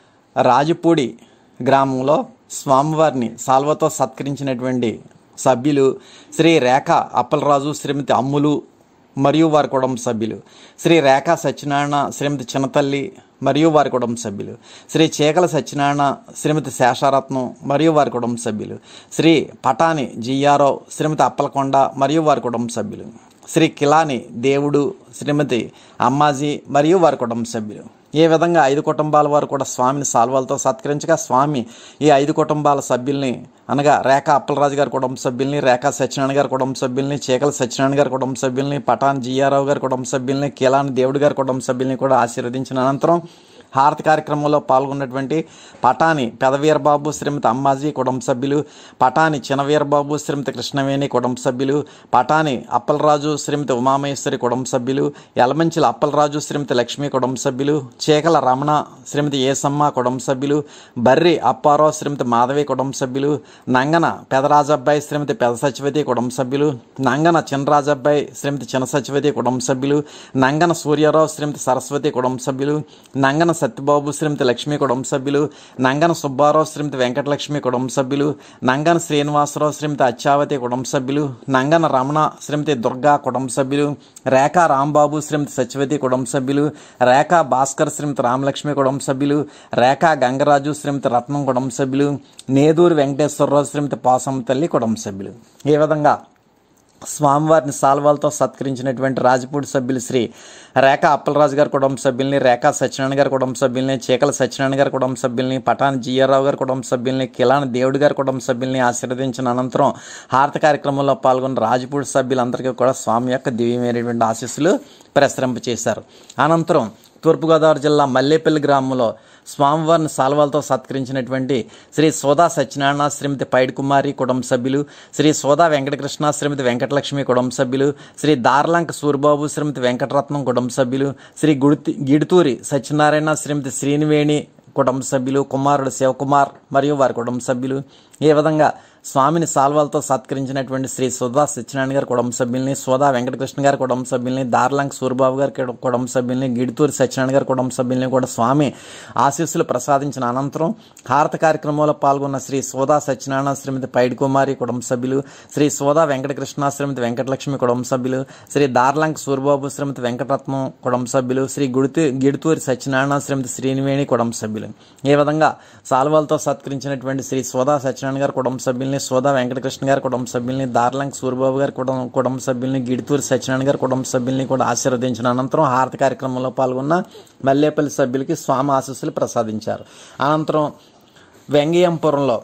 రాజపూడి గ్రామంలో స్వామివారిని సాల్వతో సత్కరించినటువంటి సభ్యులు శ్రీ రేఖ అప్పలరాజు శ్రీమతి అమ్ములు మరియు వారి కుటుంబ సభ్యులు శ్రీ రేఖ సత్యనారాయణ శ్రీమతి చిన్నతల్లి మరియు వారి కుటుంబ సభ్యులు శ్రీ చేకల సత్యనారాయణ శ్రీమతి శేషారత్నం మరియు వారి కుటుంబ సభ్యులు శ్రీ పటాని జియారావు శ్రీమతి అప్పలకొండ మరియు వారి కుటుంబ సభ్యులు శ్రీ కిలాని దేవుడు శ్రీమతి అమ్మాజీ మరియు వారి కుటుంబ సభ్యులు ఏ విధంగా ఐదు కుటుంబాల వారు కూడా స్వామిని సాల్వాలతో సత్కరించగా స్వామి ఈ ఐదు కుటుంబాల సభ్యుల్ని అనగా రేఖ అప్పలరాజు గారి కుటుంబ సభ్యుల్ని రేఖ సత్యనారాయణ గారి కుటుంబ సభ్యుల్ని చీకల సత్యనారాయణ గారి కుటుంబ సభ్యుల్ని పటాన్ జియారావు గారి కుటుంబ సభ్యుల్ని కిలాని దేవుడు గారి కుటుంబ సభ్యుల్ని కూడా ఆశీర్వదించిన అనంతరం హారతి కార్యక్రమంలో పాల్గొన్నటువంటి పటాని పెదవీరబాబు శ్రీమతి అమ్మాజీ కుటుంబ సభ్యులు పటాని చినవీరబాబు శ్రీమతి కృష్ణవేణి కుటుంబ సభ్యులు పటాని అప్పలరాజు శ్రీమతి ఉమామహేశ్వరి కుటుంబ సభ్యులు యలమంచిల అప్పలరాజు శ్రీమతి లక్ష్మి కుటుంబ సభ్యులు చేకల రమణ శ్రీమతి ఏసమ్మ కుటుంబ సభ్యులు బర్రి అప్పారావు శ్రీమతి మాధవి కుటుంబ సభ్యులు నంగన పెదరాజబ్బాయి శ్రీమతి పెద సచివతి కుటుంబ సభ్యులు నంగన చినరాజబ్బాయి శ్రీమతి చిన్న సచివతి కుటుంబ సభ్యులు నంగన సూర్యారావు శ్రీమతి సరస్వతి కుటుంబ సభ్యులు నంగన సత్యబాబు శ్రీమతి లక్ష్మి కుటుంబ సభ్యులు నంగన సుబ్బారావు శ్రీమతి వెంకటలక్ష్మి కుటుంబ సభ్యులు నంగన శ్రీనివాసరావు శ్రీమతి అచ్చావతి కుటుంబ సభ్యులు నంగన రమణ శ్రీమతి దుర్గా కుటుంబ సభ్యులు రేఖా రాంబాబు శ్రీమతి సత్యవతి కుటుంబ సభ్యులు రేఖా భాస్కర్ శ్రీమతి రామలక్ష్మి కుటుంబ సభ్యులు రేఖా గంగరాజు శ్రీమతి రత్నం కుటుంబ సభ్యులు నేదూరు వెంకటేశ్వరరావు శ్రీమతి పాసమ్మ తల్లి కుటుంబ సభ్యులు ఈ విధంగా స్వామివారిని సాల్వాలతో సత్కరించినటువంటి రాజపూడి సభ్యులు శ్రీ రేఖ అప్పలరాజు గారి కుటుంబ సభ్యుల్ని రేఖా సత్యనారాయణ గారి కుటుంబ సభ్యుల్ని చీకల సత్యనారాయణ గారి కుటుంబ సభ్యుల్ని పటాన్ జిఆర్రావు గారి కుటుంబ సభ్యుల్ని కిలాన్ దేవుడి గారి కుటుంబ సభ్యుల్ని ఆశీర్వదించిన అనంతరం హారత కార్యక్రమంలో పాల్గొన్న రాజపూడి సభ్యులందరికీ కూడా స్వామి యొక్క దివ్యమైనటువంటి ఆశీస్సులు ప్రసరింపచేశారు అనంతరం తూర్పుగోదావరి జిల్లా మల్లేపల్లి గ్రామంలో స్వామివారిని సాల్వాలతో సత్కరించినటువంటి శ్రీ సోదా సత్యనారాయణ శ్రీమతి పైడి కుమారి కుటుంబ సభ్యులు శ్రీ సోదా వెంకటకృష్ణ శ్రీమతి వెంకటలక్ష్మి కుటుంబ సభ్యులు శ్రీ దార్లంక సూరిబాబు శ్రీమతి వెంకటరత్నం కుటుంబ సభ్యులు శ్రీ గుడితి గిడుతూరి సత్యనారాయణ శ్రీమతి శ్రీనివేణి కుటుంబ సభ్యులు కుమారుడు శివకుమార్ మరియు వారి కుటుంబ సభ్యులు ఈ విధంగా స్వామిని సాల్వాలతో సత్కరించినటువంటి శ్రీ సుధా సత్యనారాయణ గారి కుటుంబ సభ్యుల్ని సోదా వెంకటకృష్ణ గారి కుటుంబ సభ్యుల్ని దార్లంక సూరిబాబు గారి కుటుంబ- కుటుంబ సభ్యుల్ని గిడితూరి సత్యనారాయణ గారి కుటుంబ సభ్యుల్ని కూడా స్వామి ఆశీస్సులు ప్రసాదించిన అనంతరం హారత కార్యక్రమంలో పాల్గొన్న శ్రీ సోదా సత్యనారాయణ శ్రీమతి పైడి కుమారి కుటుంబ సభ్యులు శ్రీ సోదా వెంకటకృష్ణ శ్రీమతి వెంకటలక్ష్మి కుటుంబ సభ్యులు శ్రీ దార్లంక సూరిబాబు శ్రీమతి వెంకటరత్నం కుటుంబ సభ్యులు శ్రీ గుడితి గిడితూరి సత్యనారాయణ శ్రీమతి శ్రీనివేణి కుటుంబ సభ్యులు ఈ విధంగా సాల్వాలతో సత్కరించినటువంటి శ్రీ సోదా సత్యనారాయణ గారి కుటుంబ సభ్యుల్ని సోదా వెంకటకృష్ణ గారి కుటుంబ సభ్యుల్ని దార్లంక సూరిబాబు గారి కుటుంబ కుటుంబ సభ్యుల్ని గిడితూరి సత్యనారాయణ గారి కుటుంబ సభ్యుల్ని కూడా ఆశీర్వదించిన అనంతరం హారతి కార్యక్రమంలో పాల్గొన్న మల్లేపల్లి సభ్యులకి స్వామి ఆశీస్సులు ప్రసాదించారు అనంతరం వెంగయ్యంపురంలో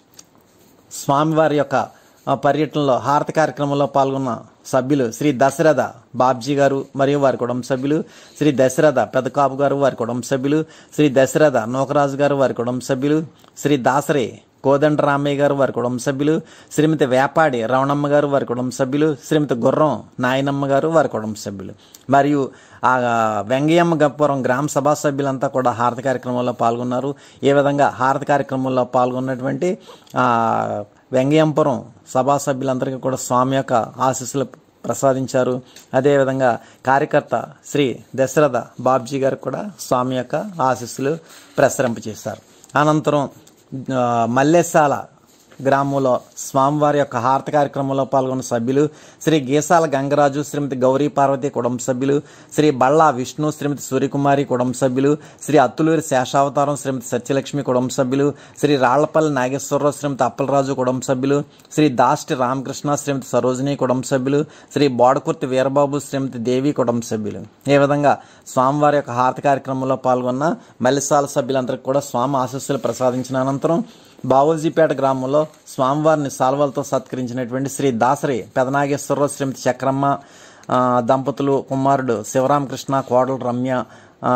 స్వామివారి యొక్క ఆ, పర్యటనలో హారతి కార్యక్రమంలో పాల్గొన్న సభ్యులు శ్రీ దశరథ బాబ్జీ గారు మరియు వారి కుటుంబ సభ్యులు శ్రీ దశరథ పెదకాపు గారు వారి కుటుంబ సభ్యులు శ్రీ దశరథ నూకరాజు గారు వారి కుటుంబ సభ్యులు శ్రీ దాసరి కోదండ రామయ్య గారు వారి కుటుంబ సభ్యులు శ్రీమతి వేపాడి రవణమ్మ గారు వారి కుటుంబ సభ్యులు శ్రీమతి గుర్రం నాయనమ్మ గారు వారి కుటుంబ సభ్యులు మరియు ఆ వెంగయ్యమ్మ గప్పురం గ్రామ సభా సభ్యులంతా కూడా హారతి కార్యక్రమంలో పాల్గొన్నారు ఏ విధంగా హారతి కార్యక్రమంలో పాల్గొన్నటువంటి ఆ, వెంగయ్యంపురం సభా సభ్యులందరికీ కూడా స్వామి యొక్క ఆశీస్సులు ప్రసాదించారు అదేవిధంగా కార్యకర్త శ్రీ దశరథ బాబ్జీ గారు కూడా స్వామి యొక్క ఆశీస్సులు ప్రసరింపచేశారు అనంతరం ఆ, మల్లెసాల గ్రామంలో స్వామివారి యొక్క హారతి కార్యక్రమంలో పాల్గొన్న సభ్యులు శ్రీ గీసాల గంగరాజు శ్రీమతి గౌరీ పార్వతి కుటుంబ సభ్యులు శ్రీ బళ్ళా విష్ణు శ్రీమతి సూర్యకుమారి కుటుంబ సభ్యులు శ్రీ అత్తులూరి శేషావతారం శ్రీమతి సత్యలక్ష్మి కుటుంబ సభ్యులు శ్రీ రాళ్లపల్లి నాగేశ్వరరావు శ్రీమతి అప్పలరాజు కుటుంబ సభ్యులు శ్రీ దాష్టి రామకృష్ణ శ్రీమతి సరోజిని కుటుంబ సభ్యులు శ్రీ బోడకుర్తి వీరబాబు శ్రీమతి దేవి కుటుంబ సభ్యులు ఈ విధంగా స్వామివారి యొక్క హారతి కార్యక్రమంలో పాల్గొన్న మల్లిసాల సభ్యులందరికీ కూడా స్వామి ఆశీస్సులు ప్రసాదించిన అనంతరం బావోజీపేట గ్రామంలో స్వామివారిని సాల్వలతో సత్కరించినటువంటి శ్రీ దాసరి పెదనాగేశ్వరరావు శ్రీమతి చక్రమ్మ ఆ, దంపతులు కుమారుడు శివరామకృష్ణ కోడలు రమ్య ఆ,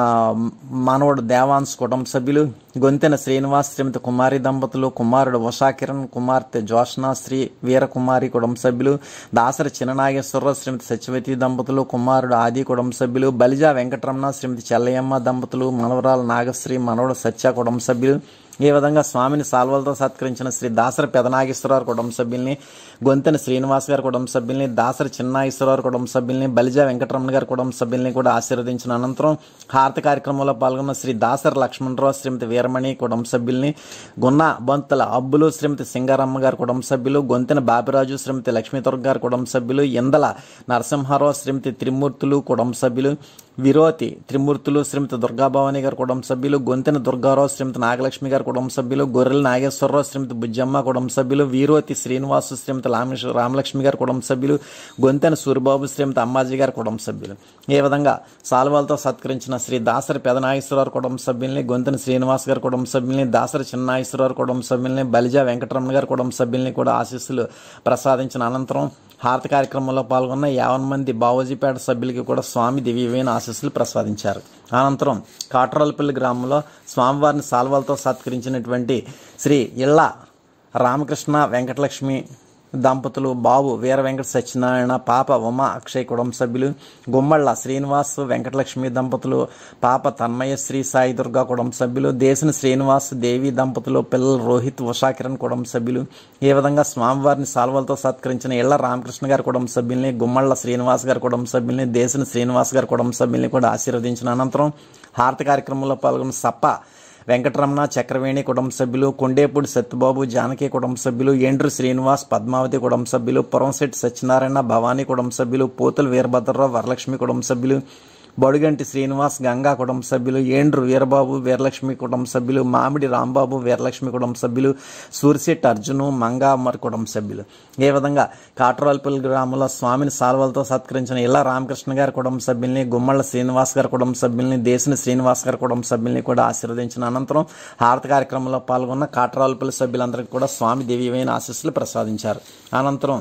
మనవడు దేవాన్స్ కుటుంబ సభ్యులు గొంతెన శ్రీనివాస్ శ్రీమతి కుమారి దంపతులు కుమారుడు ఉషాకిరణ్ కుమార్తె జోష్న శ్రీ వీరకుమారి కుటుంబ సభ్యులు దాసరి చిన్ననాగేశ్వరరావు శ్రీమతి సత్యవతి దంపతులు కుమారుడు ఆది కుటుంబ సభ్యులు బలిజా వెంకటరమణ శ్రీమతి చెల్లయ్యమ్మ దంపతులు మనవరాలు నాగశ్రీ మనవడు సత్య కుటుంబ సభ్యులు ఈ విధంగా స్వామిని సాల్వలతో సత్కరించిన శ్రీ దాసరి పెదనాగేశ్వరరావు కుటుంబ సభ్యుల్ని గొంతెన శ్రీనివాస్ గారి కుటుంబ సభ్యుల్ని దాసరి చిన్నాగేశ్వరరావు కుటుంబ సభ్యుల్ని బలిజా వెంకటరమణ గారి కుటుంబ సభ్యుల్ని కూడా ఆశీర్వదించిన అనంతరం హారతి కార్యక్రమంలో పాల్గొన్న శ్రీ దాసరి లక్ష్మణరావు శ్రీమతి వీరమణి కుటుంబ సభ్యుల్ని గున్న బొంతల అబ్బులు శ్రీమతి సింగారమ్మ గారి కుటుంబ సభ్యులు గొంతెన బాపిరాజు శ్రీమతి లక్ష్మీదుర్గ గారి కుటుంబ సభ్యులు ఎందల నరసింహారావు శ్రీమతి త్రిమూర్తులు కుటుంబ సభ్యులు విరోతి త్రిమూర్తులు శ్రీమతి దుర్గాభవాని గారి కుటుంబ సభ్యులు గొంతెన దుర్గారావు శ్రీమతి నాగలక్ష్మి గారి కుటుంబ సభ్యులు గొర్రెల నాగేశ్వరరావు శ్రీమతి బుజ్జమ్మ కుటుంబ సభ్యులు వీరోతి శ్రీనివాసు శ్రీమతి రామేశ్వర రామలక్ష్మి గారి కుటుంబ సభ్యులు గొంతెన సూరిబాబు శ్రీమతి అమ్మాజీ గారి కుటుంబ సభ్యులు ఈ విధంగా సాల్వాలతో సత్కరించిన శ్రీ దాసరి పెదనాగేశ్వరరావు కుటుంబ సభ్యుల్ని గొంతెన శ్రీనివాస్ గారి కుటుంబ సభ్యుల్ని దాసరి చిన్నాగేశ్వరరావు కుటుంబ సభ్యుల్ని బలిజా వెంకటరమణ గారి కుటుంబ సభ్యుల్ని కూడా ఆశీస్సులు ప్రసాదించిన అనంతరం హారతి కార్యక్రమంలో పాల్గొన్న యావన్ మంది బావోజీపేట సభ్యులకి కూడా స్వామి దివ్యమైన ఆశీస్సులు ప్రసాదించారు అనంతరం కాట్రాలపల్లి గ్రామంలో స్వామివారిని సాల్వాలతో సత్కరించినటువంటి శ్రీ ఇళ్ళ రామకృష్ణ వెంకటలక్ష్మి దంపతులు బాబు వీర వెంకట సత్యనారాయణ పాప ఉమ అక్షయ్ కుటుంబ సభ్యులు గుమ్మళ్ళ శ్రీనివాస్ వెంకటలక్ష్మి దంపతులు పాప తన్మయ శ్రీ సాయి దుర్గా కుటుంబ సభ్యులు దేశన శ్రీనివాస్ దేవి దంపతులు పిల్లలు రోహిత్ ఉషాకిరణ్ కుటుంబ సభ్యులు ఈ విధంగా స్వామివారిని సాల్వలతో సత్కరించిన ఇళ్ల రామకృష్ణ గారి కుటుంబ సభ్యుల్ని గుమ్మళ్ళ శ్రీనివాస్ గారి కుటుంబ సభ్యుల్ని దేశన శ్రీనివాస్ గారి కుటుంబ సభ్యుల్ని కూడా ఆశీర్వదించిన అనంతరం హారతి కార్యక్రమంలో పాల్గొన్న సప్ప వెంకటరమణ చక్రవేణి కుటుంబ సభ్యులు కొండేపూడి సత్యబాబు జానకి కుటుంబ సభ్యులు ఏండ్రు శ్రీనివాస్ పద్మావతి కుటుంబ సభ్యులు పురంశెట్టి సత్యనారాయణ భవానీ కుటుంబ సభ్యులు పోతులు వీరభద్రరావు వరలక్ష్మి కుటుంబ సభ్యులు బొడుగంటి శ్రీనివాస్ గంగా కుటుంబ సభ్యులు ఏండ్రు వీరబాబు వీరలక్ష్మి కుటుంబ సభ్యులు మామిడి రాంబాబు వీరలక్ష్మి కుటుంబ సభ్యులు సూర్యశెట్టి అర్జును మంగామర్ కుటుంబ సభ్యులు ఏ విధంగా కాట్రాలపల్లి గ్రామంలో స్వామిని సాల్వలతో సత్కరించిన ఇళ్ళ రామకృష్ణ గారి కుటుంబ సభ్యుల్ని గుమ్మళ్ళ శ్రీనివాస్ గారి కుటుంబ సభ్యుల్ని దేశని శ్రీనివాస్ గారి కుటుంబ సభ్యుల్ని కూడా ఆశీర్వదించిన అనంతరం హారతి కార్యక్రమంలో పాల్గొన్న కాట్రాలపల్లి సభ్యులందరికీ కూడా స్వామి దివ్యమైన ఆశీస్సులు ప్రసాదించారు అనంతరం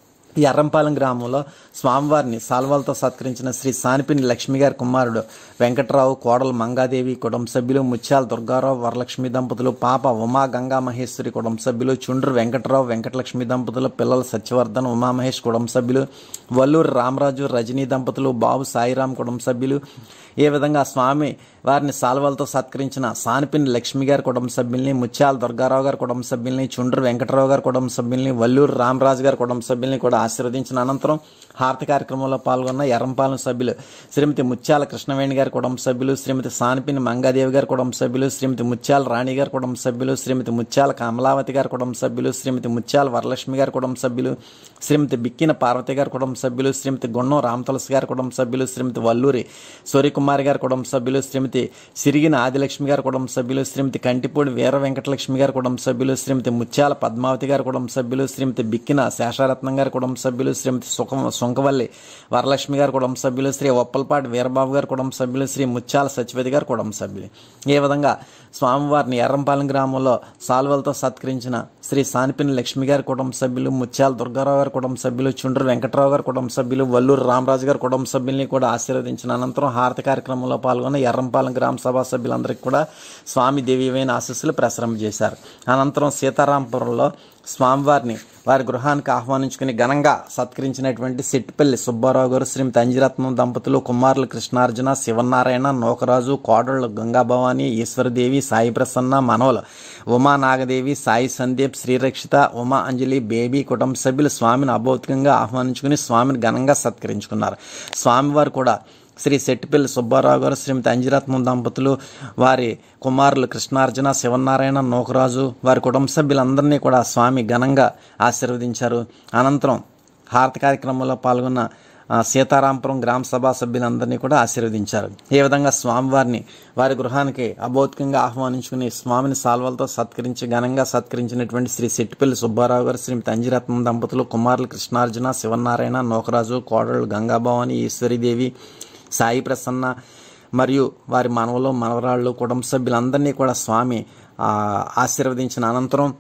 ఈ ఎర్రంపాలెం గ్రామంలో స్వామివారిని సాల్వాలతో సత్కరించిన శ్రీ సానిపిని లక్ష్మి గారి కుమారుడు వెంకట్రావు కోడలు మంగాదేవి కుటుంబ సభ్యులు ముత్యాల దుర్గారావు వరలక్ష్మి దంపతులు పాప ఉమా గంగా మహేశ్వరి కుటుంబ సభ్యులు చుండ్రు వెంకట్రావు వెంకటలక్ష్మి దంపతులు పిల్లలు సత్యవర్ధన్ ఉమామహేష్ కుటుంబ సభ్యులు వల్లూరు రామరాజు రజనీ దంపతులు బాబు సాయిరాం కుటుంబ సభ్యులు ఏ విధంగా స్వామి వారిని సాల్వాలతో సత్కరించిన సానిపిని లక్ష్మి గారి కుటుంబ సభ్యుల్ని ముత్యాల దుర్గారావు గారి కుటుంబ సభ్యుల్ని చుండ్రు వెంకటరావు గారి కుటుంబ సభ్యుల్ని వల్లూరు రామరాజు గారి కుటుంబ సభ్యుల్ని కూడా ఆశీర్వదించిన అనంతరం హారతి కార్యక్రమంలో పాల్గొన్న ఎర్రంపాలెం సభ్యులు శ్రీమతి ముత్యాల కృష్ణవేణి గారి కుటుంబ సభ్యులు శ్రీమతి సానిపిని మంగాదేవి గారి కుటుంబ సభ్యులు శ్రీమతి ముత్యాల రాణి గారి కుటుంబ సభ్యులు శ్రీమతి ముత్యాల కమలావతి గారి కుటుంబ సభ్యులు శ్రీమతి ముత్యాల వరలక్ష్మి గారి కుటుంబ సభ్యులు శ్రీమతి బిక్కిన పార్వతి గారి కుటుంబ సభ్యులు శ్రీమతి గుండం రామతులసి గారి కుటుంబ సభ్యులు శ్రీమతి వల్లూరి సూర్యకుమారి గారి కుటుంబ సభ్యులు శ్రీమతి సిరిగిన ఆదిలక్ష్మి గారి కుటుంబ సభ్యులు శ్రీమతి కంటిపూడి వీర వెంకటలక్ష్మి గారి కుటుంబ సభ్యులు శ్రీమతి ముత్యాల పద్మావతి గారి కుటుంబ సభ్యులు శ్రీమతి బిక్కిన శేషారత్నం గారి కుటుంబ సభ్యులు శ్రీమతి సుఖ సుంకవల్లి వరలక్ష్మి గారి కుటుంబ సభ్యులు శ్రీ ఒప్పలపాటి వీరబాబు గారి కుటుంబ సభ్యులు శ్రీ ముత్యాల సత్యవతి గారి కుటుంబ సభ్యులు ఈ విధంగా స్వామివారిని ఎర్రంపాలెం గ్రామంలో సాల్వలతో సత్కరించిన శ్రీ సానిపిని లక్ష్మి గారి కుటుంబ సభ్యులు ముత్యాల దుర్గారావు గారి కుటుంబ సభ్యులు చుండ్రు వెంకటరావు గారి కుటుంబ సభ్యులు వల్లూరు రామరాజు గారి కుటుంబ సభ్యుల్ని కూడా ఆశీర్వదించిన అనంతరం హారతి కార్యక్రమంలో పాల్గొన్న ఎర్రంపాలెం గ్రామ సభా సభ్యులందరికీ కూడా స్వామి దేవీవైన ఆశీస్సులు ప్రసరింపజేశారు అనంతరం సీతారాంపురంలో స్వామివారిని వారి గృహానికి ఆహ్వానించుకుని ఘనంగా సత్కరించినటువంటి సిట్టిపల్లి సుబ్బారావు గారు శ్రీమతి అంజిరత్నం దంపతులు కుమారులు కృష్ణార్జున శివనారాయణ నోకరాజు కోడళ్ళు గంగాభవాని ఈశ్వరదేవి సాయి ప్రసన్న మనవలు ఉమా నాగదేవి సాయి సందీప్ శ్రీరక్షిత ఉమా అంజలి బేబీ కుటుంబ సభ్యులు స్వామిని అభౌతికంగా ఆహ్వానించుకుని స్వామిని ఘనంగా సత్కరించుకున్నారు స్వామివారు కూడా శ్రీ శెట్టిపల్లి సుబ్బారావు గారు శ్రీమతి అంజిరత్నం దంపతులు వారి కుమారులు కృష్ణార్జున శివనారాయణ నోకరాజు వారి కుటుంబ సభ్యులందరినీ కూడా స్వామి ఘనంగా ఆశీర్వదించారు అనంతరం హారతి కార్యక్రమంలో పాల్గొన్న ఆ, సీతారాంపురం గ్రామ సభా సభ్యులందరినీ కూడా ఆశీర్వదించారు ఈ విధంగా స్వామివారిని వారి గృహానికి అభౌతికంగా ఆహ్వానించుకుని స్వామిని సాల్వలతో సత్కరించి ఘనంగా సత్కరించినటువంటి శ్రీ సెట్టిపల్లి సుబ్బారావు గారు శ్రీమతి అంజిరత్నం దంపతులు కుమారులు కృష్ణార్జున శివనారాయణ నోకరాజు కోడళ్ళు గంగాభవాని ఈశ్వరీదేవి సాయి ప్రసన్న మరియు వారి మనవలు మనవరాళ్ళు కుటుంబ సభ్యులందరినీ కూడా స్వామి ఆ, ఆశీర్వదించిన అనంతరం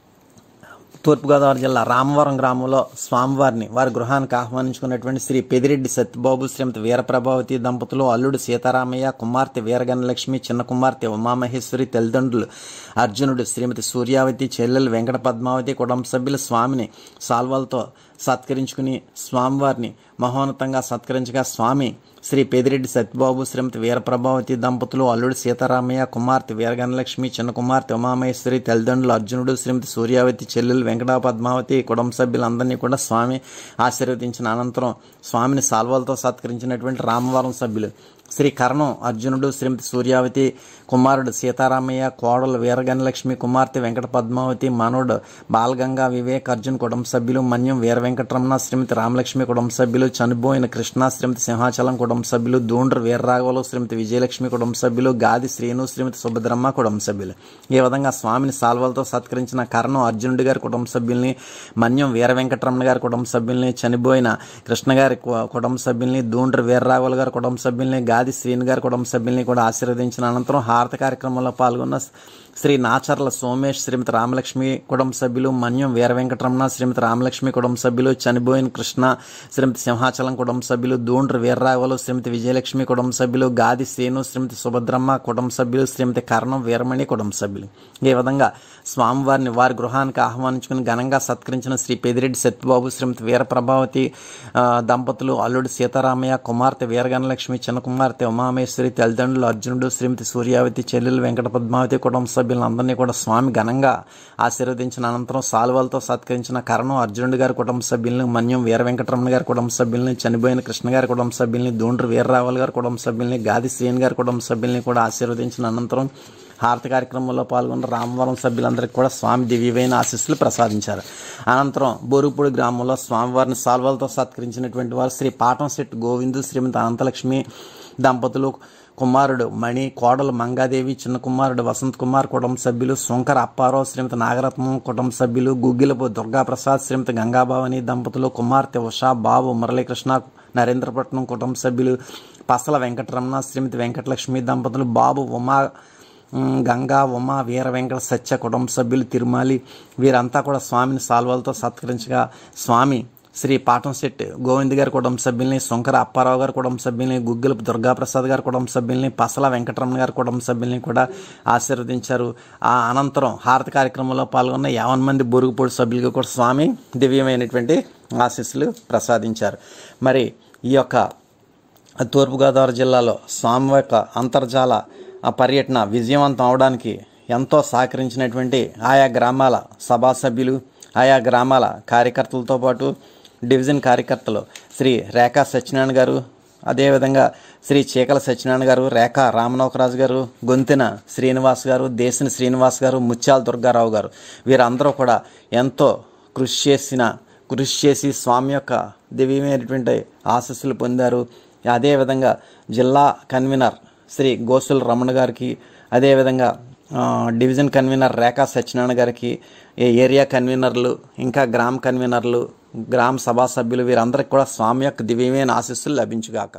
తూర్పుగోదావరి జిల్లా రామవరం గ్రామంలో స్వామివారిని వారి గృహానికి ఆహ్వానించుకున్నటువంటి శ్రీ పెదిరెడ్డి సత్యబాబు శ్రీమతి వీరప్రభావతి దంపతులు అల్లుడు సీతారామయ్య కుమార్తె వీరగణలక్ష్మి చిన్న కుమార్తె ఉమామహేశ్వరి తల్లిదండ్రులు అర్జునుడు శ్రీమతి సూర్యావతి చెల్లెలు వెంకట పద్మావతి కుటుంబ సభ్యులు స్వామిని సాల్వాలతో సత్కరించుకుని స్వామివారిని మహోన్నతంగా సత్కరించగా స్వామి శ్రీ పెదిరెడ్డి సత్యబాబు శ్రీమతి వీరప్రభావతి దంపతులు అల్లుడు సీతారామయ్య కుమార్తె వీరగణలక్ష్మి చిన్న కుమార్తె ఉమామహేశ్వరి తల్లిదండ్రులు అర్జునుడు శ్రీమతి సూర్యావతి చెల్లెలు వెంకట పద్మావతి కుటుంబ సభ్యులందరినీ కూడా స్వామి ఆశీర్వదించిన అనంతరం స్వామిని సాల్వాలతో సత్కరించినటువంటి రామవరం సభ్యులు శ్రీ కరణం అర్జునుడు శ్రీమతి సూర్యావతి కుమారుడు సీతారామయ్య కోడలు వీరగణలక్ష్మి కుమార్తె వెంకట పద్మావతి మనోడు బాలగంగా వివేక్ అర్జున్ కుటుంబ సభ్యులు మన్యం వీర వెంకటరమణ శ్రీమతి రామలక్ష్మి కుటుంబ సభ్యులు చనిపోయిన కృష్ణ శ్రీమతి సింహాచలం కుటుంబ సభ్యులు దూండ్ర వీర్రాఘవలు శ్రీమతి విజయలక్ష్మి కుటుంబ సభ్యులు గాది శ్రీను శ్రీమతి సుభద్రమ్మ కుటుంబ సభ్యులు ఈ విధంగా స్వామిని సాల్వలతో సత్కరించిన కరణం అర్జునుడి గారి కుటుంబ సభ్యుల్ని మన్యం వీర వెంకటరమణ గారి కుటుంబ సభ్యుల్ని చనిపోయిన కృష్ణ గారి కు- కుటుంబ సభ్యుల్ని దూండ్ర వీర్రాఘవుల గారి కుటుంబ సభ్యుల్ని గాది శ్రీను గారి కుటుంబ సభ్యుల్ని కూడా ఆశీర్వదించిన అనంతరం హారతి కార్యక్రమంలో పాల్గొన్న శ్రీ నాచర్ల సోమేష్ శ్రీమతి రామలక్ష్మి కుటుంబ సభ్యులు మన్యం వీర వెంకటరమణ శ్రీమతి రామలక్ష్మి కుటుంబ సభ్యులు చనిపోయిన కృష్ణ శ్రీమతి సింహాచలం కుటుంబ సభ్యులు దూండ్ర వీర్రాఘవులు శ్రీమతి విజయలక్ష్మి కుటుంబ సభ్యులు గాది శ్రీను శ్రీమతి సుభద్రమ్మ కుటుంబ సభ్యులు శ్రీమతి కర్ణం వీరమణి కుటుంబ సభ్యులు ఈ విధంగా స్వామివారిని వారి గృహానికి ఆహ్వానించుకుని ఘనంగా సత్కరించిన శ్రీ పెదిరెడ్డి సత్యబాబు శ్రీమతి వీరప్రభావతి ఆ, దంపతులు అల్లుడు సీతారామయ్య కుమార్తె వీరగణలక్ష్మి చిన్న కుమార్తె ఉమామేశ్వరి తల్లిదండ్రులు అర్జునుడు శ్రీమతి సూర్యావతి చెల్లెలు వెంకట పద్మావతి కుటుంబ సభ్యులందరినీ కూడా స్వామి ఘనంగా ఆశీర్వదించిన అనంతరం సాల్వాలతో సత్కరించిన కరణం అర్జునుడి గారి కుటుంబ సభ్యుల్ని మన్యం వీర వెంకటరమణ గారి కుటుంబ సభ్యుల్ని చనిపోయిన కృష్ణ గారి కుటుంబ సభ్యుల్ని దూండ్రు వీర్రావుల గారి కుటుంబ సభ్యుల్ని గాది శ్రీని గారి కుటుంబ సభ్యుల్ని కూడా ఆశీర్వదించిన అనంతరం హారతి కార్యక్రమంలో పాల్గొన్న రామవరం సభ్యులందరికీ కూడా స్వామి దివ్యమైన ఆశీస్సులు ప్రసాదించారు అనంతరం బోరుపూడి గ్రామంలో స్వామివారిని సాల్వాలతో సత్కరించినటువంటి వారు శ్రీ పాటం శెట్టి గోవిందు శ్రీమతి అనంతలక్ష్మి దంపతులు కుమారుడు మణి కోడలు మంగాదేవి చిన్న కుమారుడు వసంత్ కుమార్ కుటుంబ సభ్యులు శంకర్ అప్పారావు శ్రీమతి నాగరత్నం కుటుంబ సభ్యులు గుగ్గిలపు దుర్గాప్రసాద్ శ్రీమతి గంగాభావని దంపతులు కుమార్తె ఉషా బాబు మురళీకృష్ణ నరేంద్రపట్నం కుటుంబ సభ్యులు పసల వెంకటరమణ శ్రీమతి వెంకటలక్ష్మి దంపతులు బాబు ఉమా ఉమ్, గంగా ఉమా వీర వెంకట సత్య కుటుంబ సభ్యులు తిరుమాలి వీరంతా కూడా స్వామిని సాల్వాలతో సత్కరించగా స్వామి శ్రీ పాటంశెట్టి గోవింద్ గారి కుటుంబ సభ్యుల్ని శంకర అప్పారావు గారి కుటుంబ సభ్యుల్ని గుగ్గిలపు దుర్గాప్రసాద్ గారి కుటుంబ సభ్యుల్ని పసల వెంకటరమణ గారి కుటుంబ సభ్యుల్ని కూడా ఆశీర్వదించారు ఆ అనంతరం హారతి కార్యక్రమంలో పాల్గొన్న యావన్ మంది బొరుగుపూడి సభ్యులకు కూడా స్వామి దివ్యమైనటువంటి ఆశీస్సులు ప్రసాదించారు మరి ఈ యొక్క తూర్పుగోదావరి జిల్లాలో స్వామి యొక్క అంతర్జాల ఆ పర్యటన విజయవంతం అవడానికి ఎంతో సహకరించినటువంటి ఆయా గ్రామాల సభా సభ్యులు ఆయా గ్రామాల కార్యకర్తలతో పాటు డివిజన్ కార్యకర్తలు శ్రీ రేఖా సత్యనారాయణ గారు అదేవిధంగా శ్రీ చీకల సత్యనారాయణ గారు రేఖా రామనోకరాజు గారు గొంతెన శ్రీనివాస్ గారు దేశిని శ్రీనివాస్ గారు ముత్యాల దుర్గారావు గారు వీరందరూ కూడా ఎంతో కృషి చేసిన కృషి చేసి స్వామి యొక్క దివ్యమైనటువంటి ఆశస్సులు పొందారు అదేవిధంగా జిల్లా కన్వీనర్ శ్రీ గోసుల రమణ గారికి అదేవిధంగా ఆ, డివిజన్ కన్వీనర్ రేఖా సత్యనారాయణ గారికి ఏ ఏరియా కన్వీనర్లు ఇంకా గ్రామ కన్వీనర్లు గ్రామ సభా సభ్యులు వీరందరికీ కూడా స్వామి యొక్క దివ్యమైన ఆశీస్సులు లభించుగాక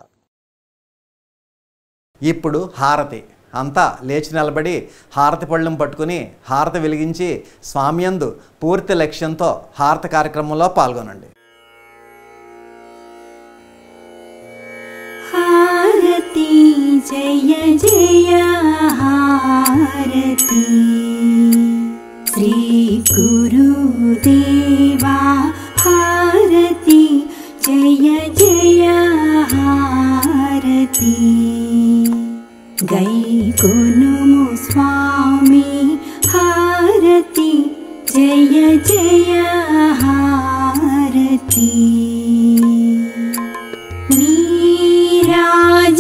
ఇప్పుడు హారతి అంతా లేచి నిలబడి హారతి పళ్ళెం పట్టుకుని హారతి వెలిగించి స్వామియందు పూర్తి లక్ష్యంతో హారతి కార్యక్రమంలో పాల్గొనండి हारती जय जय हारती श्रीगुरुदेवा हारती जय जय हारती गैकोनुमु स्वामी हारती जय जय हारती नीराजनमूर्ति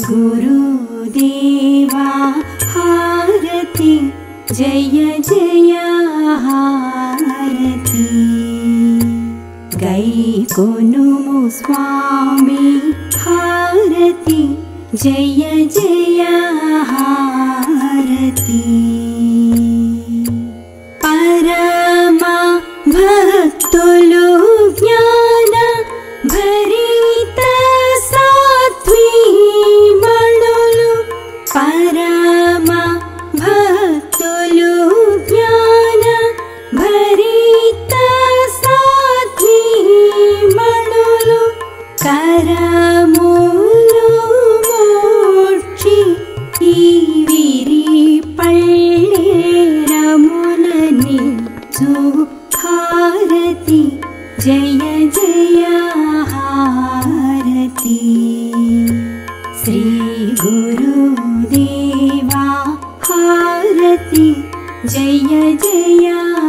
गुरुदेवा हारति जय जय हारति गै कोनुमु स्वामी हारति जय जय हारति పరమా భక్తులు జ్ఞాన భరిత సాత్వీ మణులు పరమా భక్తులు జ్ఞాన భరిత సాత్వీ మణులు కరములు మోక్షి ఈ విరి పళ్ళేరములని హారతి జయ జయ హారతి శ్రీ గురుదేవా హారతి జయ జయ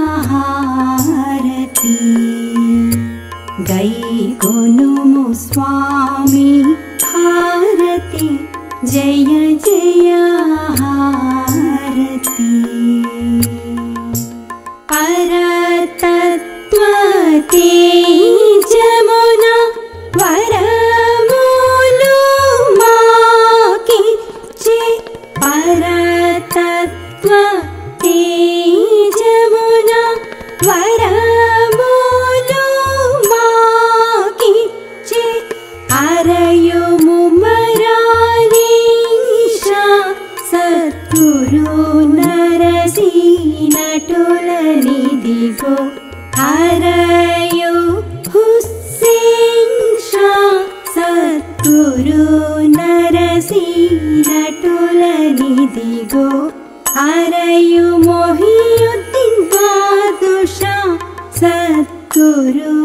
హారతి గై కొనుము స్వామి హారతి జయ జయ హారతి పరతత్వతే జమున వరములు మాకిచ్చే పరతత్వతే జమున వరములు మాకిచ్చే అరయుము మరాలీషా సత్తురు నరసీనటులనిదిగో అరయు హుస్సేన్ షా సత్తురు నరసీనటులనిదిగో అరయు మొహియుద్దీన్ బాదుషా సత్తురు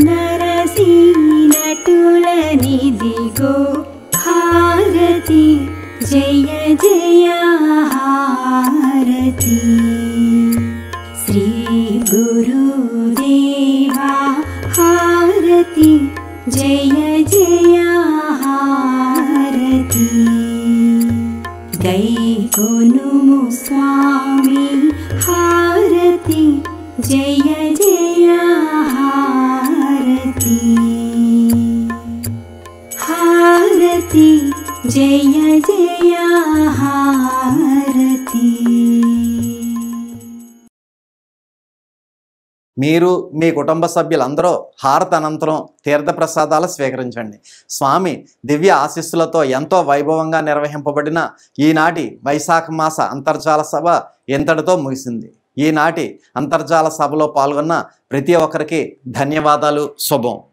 నరసీనటులనిదిగో హారతి జయ జయ హారతి శ్రీ గురుదేవా హారతి జయ జయ హారతి గై కొనుము స్వామి హారతి జయ జయ హారతి హారతి జయ జయ హారతి మీరు మీ కుటుంబ సభ్యులందరూ హారత అనంతరం తీర్థప్రసాదాలు స్వీకరించండి స్వామి దివ్య ఆశీస్సులతో ఎంతో వైభవంగా నిర్వహింపబడిన ఈనాటి వైశాఖ మాస అంతర్జాల సభ ఎంతటితో ముగిసింది ఈనాటి అంతర్జాల సభలో పాల్గొన్న ప్రతి ఒక్కరికి ధన్యవాదాలు శుభం